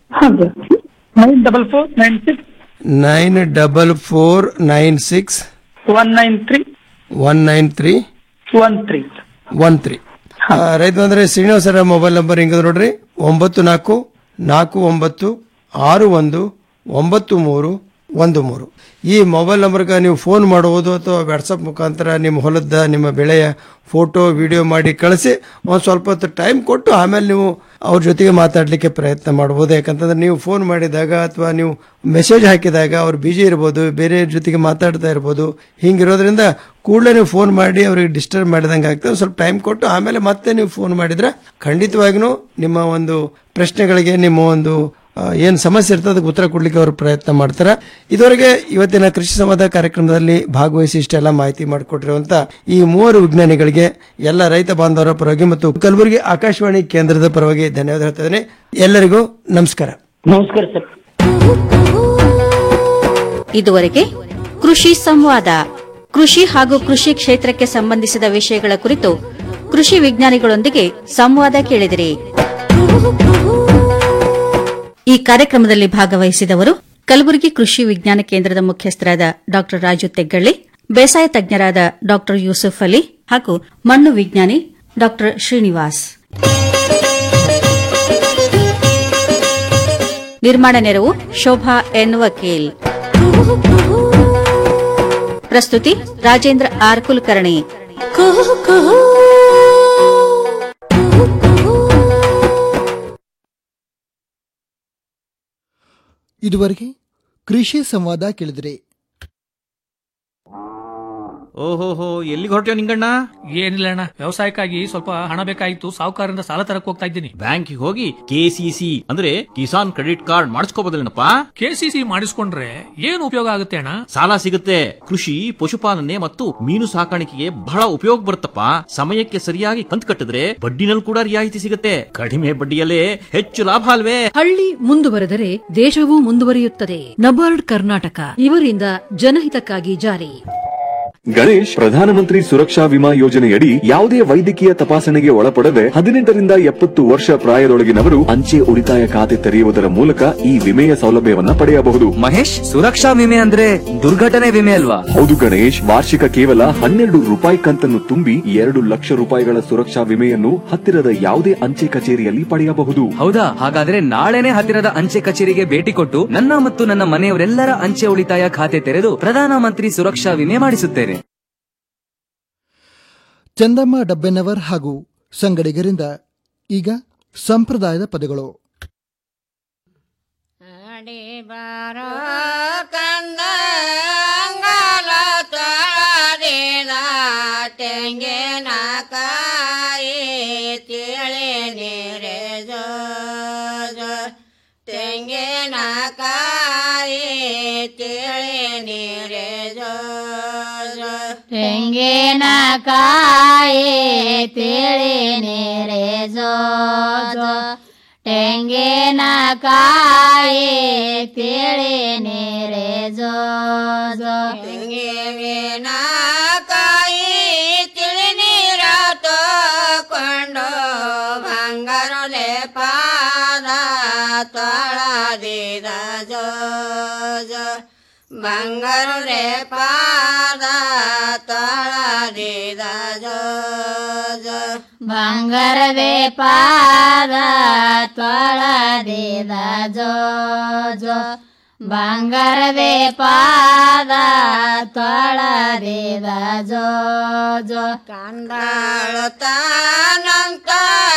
nine double four nine six nine double four nine six one nine three one nine three one three one three ರೈತ ಬಂದ್ರೆ ಶ್ರೀನಿವಾಸರ ಮೊಬೈಲ್ ನಂಬರ್ ಹಿಂಗದ ನೋಡ್ರಿ ಒಂಬತ್ತು ನಾಲ್ಕು ನಾಲ್ಕು ಒಂಬತ್ತು ಆರು ಒಂದು ಒಂಬತ್ತು ಮೂರು ಒಂದು ಮೂರು ಈ ಮೊಬೈಲ್ ನಂಬರ್ಗೆ ನೀವು ಫೋನ್ ಮಾಡುವುದು ಅಥವಾ ವಾಟ್ಸಪ್ ಮುಖಾಂತರ ನಿಮ್ಮ ಹೊಲದ ನಿಮ್ಮ ಬೆಳೆಯ ಫೋಟೋ ವಿಡಿಯೋ ಮಾಡಿ ಕಳಿಸಿ ಒಂದು ಸ್ವಲ್ಪ ಹೊತ್ತು ಟೈಮ್ ಕೊಟ್ಟು ಆಮೇಲೆ ನೀವು ಅವ್ರ ಜೊತೆಗೆ ಮಾತಾಡಲಿಕ್ಕೆ ಪ್ರಯತ್ನ ಮಾಡ್ಬೋದು ಯಾಕಂತಂದ್ರೆ ನೀವು ಫೋನ್ ಮಾಡಿದಾಗ ಅಥವಾ ನೀವು ಮೆಸೇಜ್ ಹಾಕಿದಾಗ ಅವ್ರು ಬಿಜಿ ಇರ್ಬೋದು ಬೇರೆ ಜೊತೆಗೆ ಮಾತಾಡ್ತಾ ಇರ್ಬೋದು ಹಿಂಗಿರೋದ್ರಿಂದ ಕೂಡಲೇ ನೀವು ಫೋನ್ ಮಾಡಿ ಅವ್ರಿಗೆ ಡಿಸ್ಟರ್ಬ್ ಮಾಡಿದಂಗೆ ಆಗ್ತದೆ ಒಂದ್ ಸ್ವಲ್ಪ ಟೈಮ್ ಕೊಟ್ಟು ಆಮೇಲೆ ಮತ್ತೆ ನೀವು ಫೋನ್ ಮಾಡಿದ್ರೆ ಖಂಡಿತವಾಗಿನೂ ನಿಮ್ಮ ಒಂದು ಪ್ರಶ್ನೆಗಳಿಗೆ ನಿಮ್ಮ ಒಂದು ಆ, ಏನ್ ಸಮಸ್ಯೆ ಇರ್ತದೆ ಅದಕ್ಕೆ ಉತ್ತರ ಕೊಡ್ಲಿಕ್ಕೆ ಅವರು ಪ್ರಯತ್ನ ಮಾಡ್ತಾರೆ ಇದುವರೆಗೆ ಇವತ್ತಿನ ಕೃಷಿ ಸಂವಾದ ಕಾರ್ಯಕ್ರಮದಲ್ಲಿ ಭಾಗವಹಿಸಿ ಇಷ್ಟೆಲ್ಲ ಮಾಹಿತಿ ಮಾಡಿಕೊಟ್ಟಿರುವಂತ ಈ ಮೂವರು ವಿಜ್ಞಾನಿಗಳಿಗೆ ಎಲ್ಲ ರೈತ ಬಾಂಧವರ ಪರವಾಗಿ ಮತ್ತು ಕಲಬುರಗಿ ಆಕಾಶವಾಣಿ ಕೇಂದ್ರದ ಪರವಾಗಿ ಧನ್ಯವಾದ ಹೇಳ್ತಾ ಇದ್ದೇನೆ ಎಲ್ಲರಿಗೂ ನಮಸ್ಕಾರ ನಮಸ್ಕಾರ ಸರ್ ಇದುವರೆಗೆ ಕೃಷಿ ಸಂವಾದ ಕೃಷಿ ಹಾಗೂ ಕೃಷಿ ಕ್ಷೇತ್ರಕ್ಕೆ ಸಂಬಂಧಿಸಿದ ವಿಷಯಗಳ ಕುರಿತು ಕೃಷಿ ವಿಜ್ಞಾನಿಗಳೊಂದಿಗೆ ಸಂವಾದ ಕೇಳಿದಿರಿ ಈ ಕಾರ್ಯಕ್ರಮದಲ್ಲಿ ಭಾಗವಹಿಸಿದವರು ಕಲಬುರಗಿ ಕೃಷಿ ವಿಜ್ಞಾನ ಕೇಂದ್ರದ ಮುಖ್ಯಸ್ಥರಾದ ಡಾ ರಾಜು ತೆಗ್ಗಳ್ಳಿ ಬೇಸಾಯ ತಜ್ಞರಾದ ಡಾ ಯೂಸುಫ್ ಅಲಿ ಹಾಗೂ ಮಣ್ಣು ವಿಜ್ಞಾನಿ ಡಾ ಶ್ರೀನಿವಾಸ್ ನಿರ್ಮಾಣ ನೆರವು ಶೋಭಾ ಎನ್ ವಕೀಲ್ ಪ್ರಸ್ತುತಿ ರಾಜೇಂದ್ರ ಆರ್ ಕುಲಕರ್ಣಿ ಇದುವರೆಗೆ ಕೃಷಿ ಸಂವಾದ ಕೇಳಿದರೆ ಓಹೋಹೋ ಎಲ್ಲಿಗೆ ಹೊರಟ್ಯೋ ನಿಂಗಣ್ಣ ಏನಿಲ್ಲ ಅಣ್ಣ ವ್ಯವಸಾಯಕ್ಕಾಗಿ ಸ್ವಲ್ಪ ಹಣ ಬೇಕಾಗಿತ್ತು ಸಾಹುಕಾರರಿಂದ ಸಾಲ ತರಕ್ ಹೋಗ್ತಾ ಇದ್ದೀನಿ ಬ್ಯಾಂಕಿಗೆ ಹೋಗಿ ಕೆಸಿಸಿ ಅಂದ್ರೆ ಕಿಸಾನ್ ಕ್ರೆಡಿಟ್ ಕಾರ್ಡ್ ಮಾಡಿಸ್ಕೋಬೋದಲ್ಲೇನಪ್ಪ ಕೆಸಿಸಿ ಮಾಡಿಸ್ಕೊಂಡ್ರೆ ಏನು ಉಪಯೋಗ ಆಗುತ್ತೆ ಅಣ್ಣ ಸಾಲ ಸಿಗುತ್ತೆ ಕೃಷಿ ಪಶುಪಾಲನೆ ಮತ್ತು ಮೀನು ಸಾಕಾಣಿಕೆಗೆ ಬಹಳ ಉಪಯೋಗ ಬರುತ್ತಪ್ಪ ಸಮಯಕ್ಕೆ ಸರಿಯಾಗಿ ಕಂತು ಕಟ್ಟಿದ್ರೆ ಬಡ್ಡಿನಲ್ಲಿ ಕೂಡ ರಿಯಾಯಿತಿ ಸಿಗುತ್ತೆ ಕಡಿಮೆ ಬಡ್ಡಿಯಲ್ಲೇ ಹೆಚ್ಚು ಲಾಭ ಅಲ್ವೇ ಹಳ್ಳಿ ಮುಂದುವರೆದರೆ ದೇಶವೂ ಮುಂದುವರಿಯುತ್ತದೆ ನಬಾರ್ಡ್ ಕರ್ನಾಟಕ ಇವರಿಂದ ಜನಹಿತಕ್ಕಾಗಿ ಜಾರಿ ಗಣೇಶ್ ಪ್ರಧಾನಮಂತ್ರಿ ಸುರಕ್ಷಾ ವಿಮಾ ಯೋಜನೆಯಡಿ ಯಾವುದೇ ವೈದ್ಯಕೀಯ ತಪಾಸಣೆಗೆ ಒಳಪಡದೆ ಹದಿನೆಂಟರಿಂದ ಎಪ್ಪತ್ತು ವರ್ಷ ಪ್ರಾಯದೊಳಗಿನವರು ಅಂಚೆ ಉಳಿತಾಯ ಖಾತೆ ತೆರೆಯುವುದರ ಮೂಲಕ ಈ ವಿಮೆಯ ಸೌಲಭ್ಯವನ್ನ ಪಡೆಯಬಹುದು ಮಹೇಶ್ ಸುರಕ್ಷಾ ವಿಮೆ ಅಂದ್ರೆ ದುರ್ಘಟನೆ ವಿಮೆ ಅಲ್ವಾ ಹೌದು ಗಣೇಶ್ ವಾರ್ಷಿಕ ಕೇವಲ ಹನ್ನೆರಡು ರೂಪಾಯಿ ಕಂತನ್ನು ತುಂಬಿ ಎರಡು ಲಕ್ಷ ರೂಪಾಯಿಗಳ ಸುರಕ್ಷಾ ವಿಮೆಯನ್ನು ಹತ್ತಿರದ ಯಾವುದೇ ಅಂಚೆ ಕಚೇರಿಯಲ್ಲಿ ಪಡೆಯಬಹುದು ಹೌದಾ ಹಾಗಾದ್ರೆ ನಾಳೆನೆ ಹತ್ತಿರದ ಅಂಚೆ ಕಚೇರಿಗೆ ಭೇಟಿ ಕೊಟ್ಟು ನನ್ನ ಮತ್ತು ನನ್ನ ಮನೆಯವರೆಲ್ಲರ ಅಂಚೆ ಉಳಿತಾಯ ಖಾತೆ ತೆರೆದು ಪ್ರಧಾನಮಂತ್ರಿ ಸುರಕ್ಷಾ ವಿಮೆ ಮಾಡಿಸುತ್ತೇನೆ ಚಂದಮ್ಮ ಡಬ್ಬೆನವರ್ ಹಾಗೂ ಸಂಗಡಿಗರಿಂದ ಈಗ ಸಂಪ್ರದಾಯದ ಪದಗಳು ಕಂದ ಅಂಗಾಲ ತೊಳೆದಿದ ತೆಂಗಿನ ಕಾಯಿ ತಿಳಿ ನೀರೆ ಜೋ ಜೋ. ತೆಂಗಿನ ಕಾಯಿ ತಿಳಿ ನೀರೆ ಜೋ ಜೋ. ತೆಂಗಿನ ಕಾಯಿ ತಿಳಿ ನೀರೆ ಜೋ ಜೋ ತೆಂಗಿನ ಕಾಯಿ ತಿಳಿ ನೀರೆ ಜೋ ಜೋ ತೆಂಗಿನ ಕಾಯಿ ತಿಳಿ ನೀರ ತಕೊಂಡು ಬಂಗಾರಲೆ ಪಾದ ತೊಳೆದಿದ ಜೋ ಜೋ ಬಂಗಾರಲೆ ಪಾದ ತೊಳೆದಿದ ಜೋ ಜೋ ಬಂಗಾರವೇ ಪಾದ ತೊಳೆದಿದ ಜೋ ಜೋ ಬಂಗಾರವೇ ಪಾದ ತೊಳೆದಿದ ಜೋ ಜೋ ಕಂಡಾಳು ತಾನಂತ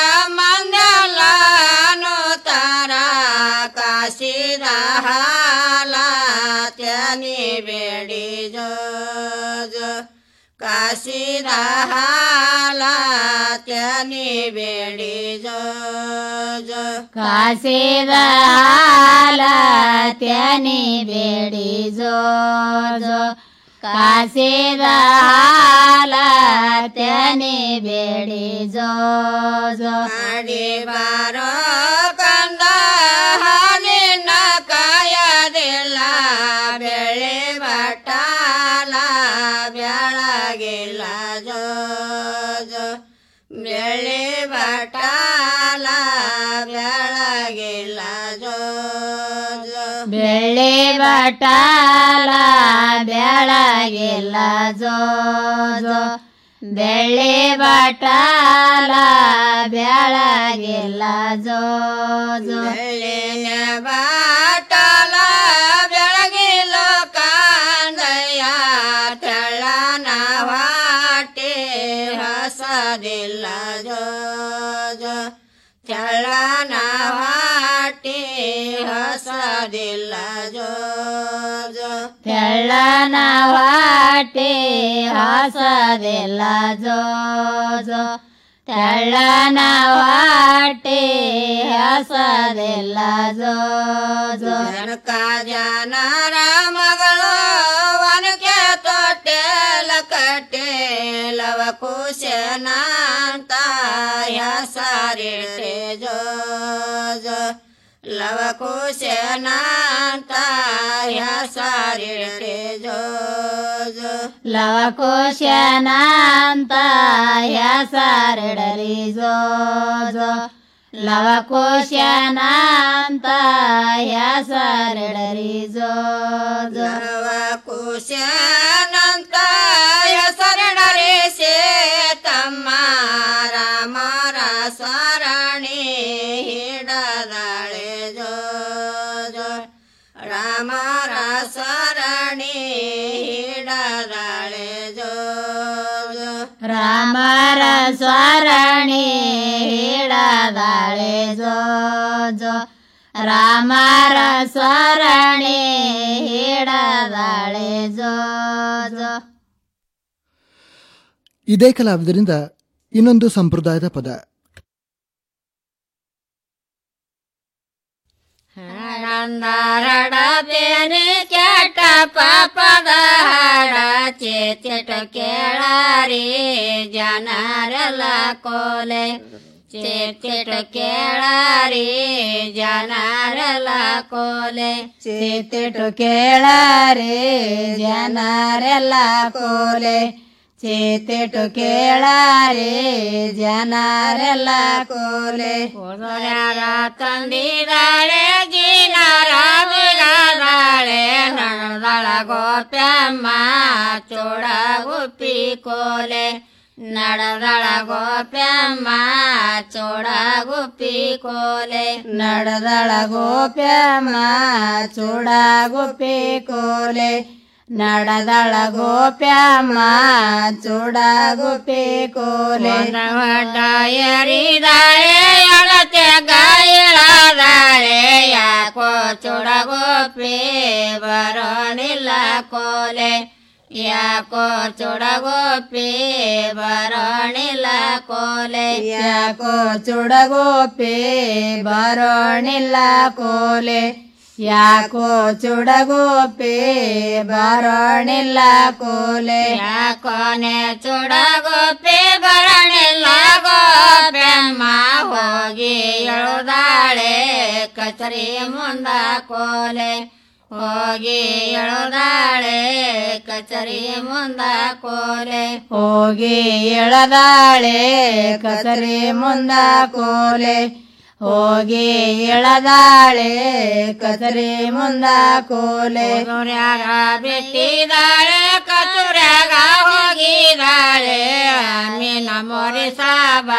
ಮಂಗಲನು ತರ ಕಾಸಿದ ಹಾಲ ತ್ಯನಿ ಬೇಡಿ ಜೋ ಜೋ ಕಾಸಿದ ಹಾಲ ತ್ಯನಿ ಬೇಡಿ ಜೋ ಜೋ ಕಾಸಿದ ಹಾಲ ತ್ಯನಿ ಬೇಡಿ ಜೋ ಜೋ ಕಾಸಿದ ಹಾಲ ತ್ಯನಿ ಬೇಡಿ ಜೋ ಜೋ ಮಾಡಿ ಬಾರೋ ಕಂದ ಹಾಲಿನ ಕಾಯದಿಲ್ಲ ಬೆಳೆ ಬಟ್ಟಾಲ ಬೆಳಗಿಲ್ಲ ಜೋ ಜೋ ಬೆಳೆ ಬಟ್ಟಾಲ ಬೆಳಗಿಲ್ಲ ಜೋ ಜೋ ಬೆಳ್ಳಿ ಬಟಾಲ ಬೆಳಗಿಲ್ಲ ಜೋ ಜೋ ಬೆಳ್ಳಿ ಬಟಾಲ ಬೆಳಗಿಲ್ಲ ಜೋ ಜೋ ಬೆಳ್ಳಿನ ಬಾಟಲ ಬೆಳಗಿಲ್ಲ ಕಾಂದಯ್ಯ ತೆಳ್ಳನ ವಾಟೆ ಹಸದಿಲ್ಲ ಜೋ ಜೋ ತೆಳ್ಳನ ವಾಟೆ ಹಸದಿಲ್ಲ ಜೋ ಜೋ ತೆಳ್ಳನ ವಾಟೆ ಹಾಸದಿಲ್ಲ ಜೋ ಜೋ ತೆಳ್ಳನ ವಾಟೆ ಹಾಸದಿಲ್ಲ ಜೋ ಜೋ ಜನಕ ಜನರ ಮಗಳು ವನಕೆ ತೊಟ್ಟೆಲ ಕಟ್ಟೆ ಲವ ಕುಶನಾಂತ ಹೆಸರಿಟ್ಟೆ ಜೋ ಜೋ ಲವ ಕುಶನಾಂತ ಹೆಸರಿಟ್ಟೆ ಜೋ ಜೋ ಲವಕೋಶನಾಂತ ಹೆಸರಿಡಲಿ ಜೋ ಜೋ ಲವಕೋಶನಾಂತ ಹೆಸರಿಡಲಿ ಜೋ ಜೋ ಲವ ಕುಶನಂತ ಹೆಸರಿಡಲಿ ಸೇ ತಮ್ಮ ರಾಮರ ಸರಣಿ ಹಿಡದಾಳೆ ಜೋ ಸ್ವರಣಿ ಹಿಡದಾಳೆ ಜೋ ಜೋ ರಾಮರ ಸ್ವರಣಿ ಹಿಡದಾಳೆ ಜೋ ಜೋ ಇದೇ ಕಲಾವಿದರಿಂದ ಇನ್ನೊಂದು ಸಂಪ್ರದಾಯದ ಪದ ನಂದಾರಡಬೇನೆ ಕೆಟ್ಟ ಪಾಪದ ಹಾಡ ಚೇತಿಟ ಕೇಳಾರಿ ಜನರೆಲ್ಲ ಕೋಲೆ ಚೇತಿಟ ಕೇಳಾರಿ ಜನರೆಲ್ಲ ಕೋಲೆ ಚೇತಿಟ್ಟು ಕೇಳಾರೆ ಜನರೆಲ್ಲ ಕೋಲೆ ಚೇತಿಟ್ಟು ಕೇಳಾರೆ ಜನರೆಲ್ಲ ಕೋಲೆ ಯಾರ ತಂದಿದಾಳೆ ಗಿನಾರ ಬಿಗಾದಾಳೆ ನಣದಳ ಗೋಪ್ಯಮ್ಮ ಚೋಡ ಗುಪ್ಪಿ ಕೋಲೆ ನಡದಳ ಗೋಪ್ಯಮ್ಮ ಚೋಡ ಗುಪ್ಪಿ ಕೋಲೆ ನಡೆದಳ ಗೋಪ್ಯಮ್ಮ ಚೂಡ ಗುಪ್ಪಿ ಕೋಲೆ ನಡೆದಳ ಗೋಪ್ಯಮ್ಮ ಚೂಡ ಗುಪ್ಪಿ ಕೋಲೆ ಎರಿದಾಳೆ ಅಳತೆ ಗಾಯಳಾದಾಳೆ ಯಾಕೋ ಚೊಡಗೋಪಿ ಬರೋಣಿಲ್ಲ ಕೋಲೆ ಯಾಕೋ ಚೊಡಗೋಪಿ ಬರೋಣಿಲ್ಲ ಕೋಲೆ ಯಾಕೋ ಚುಡಗೋಪಿ ಬರೋಣಿಲ್ಲ ಕೋಲೆ ಯಾಕೋ ಚುಡಗೋಪಿ ಬರೋಣಿಲ್ಲ ಕೋಲೆ ಯಾಕೋನೆ ಚೊಡಗೋಪಿ ಬರೋಣಿಲ್ಲ ಗೋಪ್ಯಮ್ಮ ಹೋಗಿ ಎಳುದಾಳೆ ಕಚರಿ ಮುಂದ ಕೋಲೆ ಹೋಗಿ ಎಳುದಾಳೆ ಕಚರಿ ಮುಂದ ಕೋಲೆ ಹೋಗಿ ಎಳದಾಳೆ ಕಸರಿ ಮುಂದ ಕೋಲೆ ಹೋಗಿ ಎಳದಾಳೆ ಕಸರಿ ಮುಂದ ಕೋಲೆ ಕಚುರ್ಯಾಗ ಬಿಟ್ಟಿದಾಳೆ ಕಚುರ್ಯಾಗ ಹೋಗಿದಾಳೆ ಮೀನ ಮೊರಿ ಸಾಬ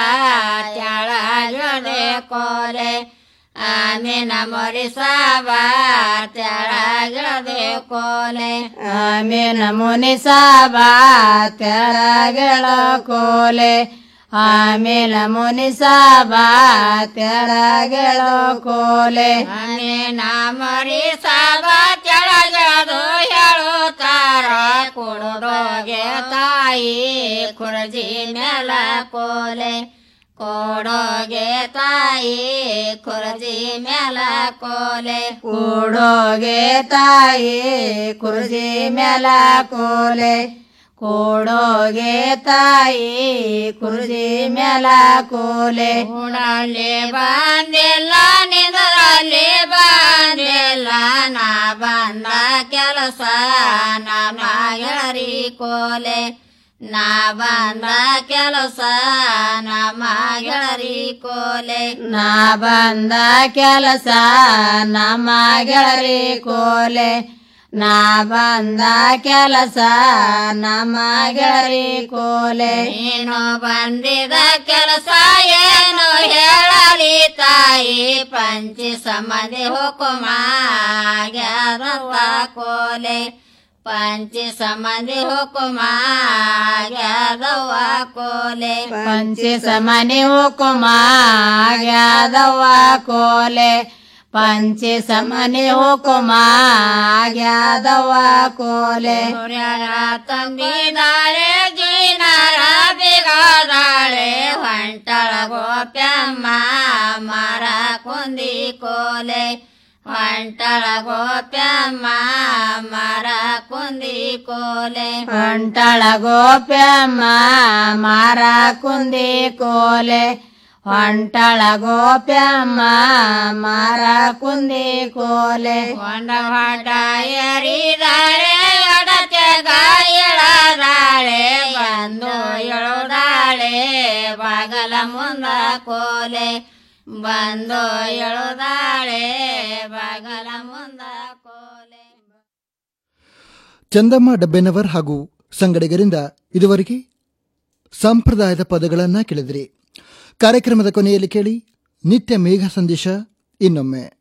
ತೆಳಗಡೆ ಕೋಲೆ ಆಮೇನ ಮೊರಿ ಸಾಬ ತೆಳಗಡೆ ಕೋಲೆ ಆಮೇನ ಮುನಿ ಸಾಬ ತೆಳಗಳ ಕೋಲೆ ಆಮೇಲ ಮುನಿ ಸಾಬ ತೆಳಗಳ ಕೋಲೆ ಆಮೇನ ಮೊರಿ ಸಾಬ ತೆಳಗದು ಹೇಳುತ್ತಾರ ಕೊಡೋಗೆ ತಾಯಿ ಕುರಜಿ ಮೇಲ ಕೋಲೆ ಕೊಡೋಗೆ ತಾಯಿ ಕುರಜಿ ಮೇಲ ಕೋಲೆ ಕೂಡೋಗೆ ತಾಯಿ ಕುರ್ಜಿ ಮೇಲ ಕೋಲೆ ಕೂಡೋಗೆ ತಾಯಿ ಕುರ್ಜಿ ಮೇಲ ಕೋಲೆ ಕೂಡಲ್ಲಿ ಬಂದಿಲ್ಲ ನಿಂದರಲ್ಲಿ ಬಂದಿಲ್ಲ ನಾ ಬಂದ ಕೆಲಸ ನಮ್ಮ ಗೆಳರಿ ಕೋಲೆ ನಾ ಬಂದ ಕೆಲಸ ನಮ್ಮ ಗೆಳರಿ ಕೋಲೆ ನಾ ಬಂದ ಕೆಲಸ ನಮ್ಮ ಗೆಳರಿ ಕೋಲೆ ನಾ ಬಂದ ಕೆಲಸ ನಮ್ಮ ಗೆಳರಿ ಕೋಲೆ ನೀನು ಬಂದಿದ ಕೆಲಸ ಏನು ಹೇಳಲಿ ತಾಯಿ ಪಂಚಿ ಸಮಧಿ ಹುಕುಮ ಗ್ಯಾರವ ಕೋಲೆ ಪಂಚಿ ಸಮಧಿ ಹುಕುಮ ಗ್ಯಾರವ ಕೋಲೆ ಪಂಚಿ ಸಮನಿ ಹುಕುಮ ಗ್ಯಾದವ್ವ ಕೋಲೆ ಪಂಚಿ ಸಮನಿ ಹುಕುಮ ಗ್ಯಾದವ್ವ ಕೋಲೆ ತಂಬಿದಾಳೆ ಜೀನರ ಬಿಗಾದಾಳೆ ಹೊಂಟಳ ಗೋಪ್ಯಮ್ಮ ಮರ ಕುಂದಿ ಕೋಲೆ ಹೊಂಟಳ ಗೋಪ್ಯಮ್ಮ ಮರ ಕುಂದಿ ಕೋಲೆ ಹೊಂಟಳ ಗೋಪ್ಯಮ್ಮ ಮಾರ ಕುಂದಿ ಕೋಲೆ ಹೊಂಟಳ ಗೋಪ್ಯಮ್ಮ ಮಾರ ಕುಂದಿ ಕೋಲೆ ಹೊಂಡ ಹೊಂಡ ಎರಿದಾಳೆ ಎಡತೆ ಗಾಯಳದಾಳೆ ಬಂದು ಎಳುದಾಳೆ ಬಾಗಲ ಮುಂದ ಕೋಲೆ ಬಂದು ಎಳುದಾಳೆ ಬಾಗಲ ಮುಂದ ಕೋಲೆ ಚಂದಮ್ಮ ಡಬ್ಬೆನವರ್ ಹಾಗೂ ಸಂಗಡಿಗರಿಂದ ಇದುವರೆಗೆ ಸಂಪ್ರದಾಯದ ಪದಗಳನ್ನ ಕೇಳಿದ್ರಿ ಕಾರ್ಯಕ್ರಮದ ಕೊನೆಯಲ್ಲಿ ಕೇಳಿ ನಿತ್ಯ ಮೇಘ ಸಂದೇಶ ಇನ್ನೊಮ್ಮೆ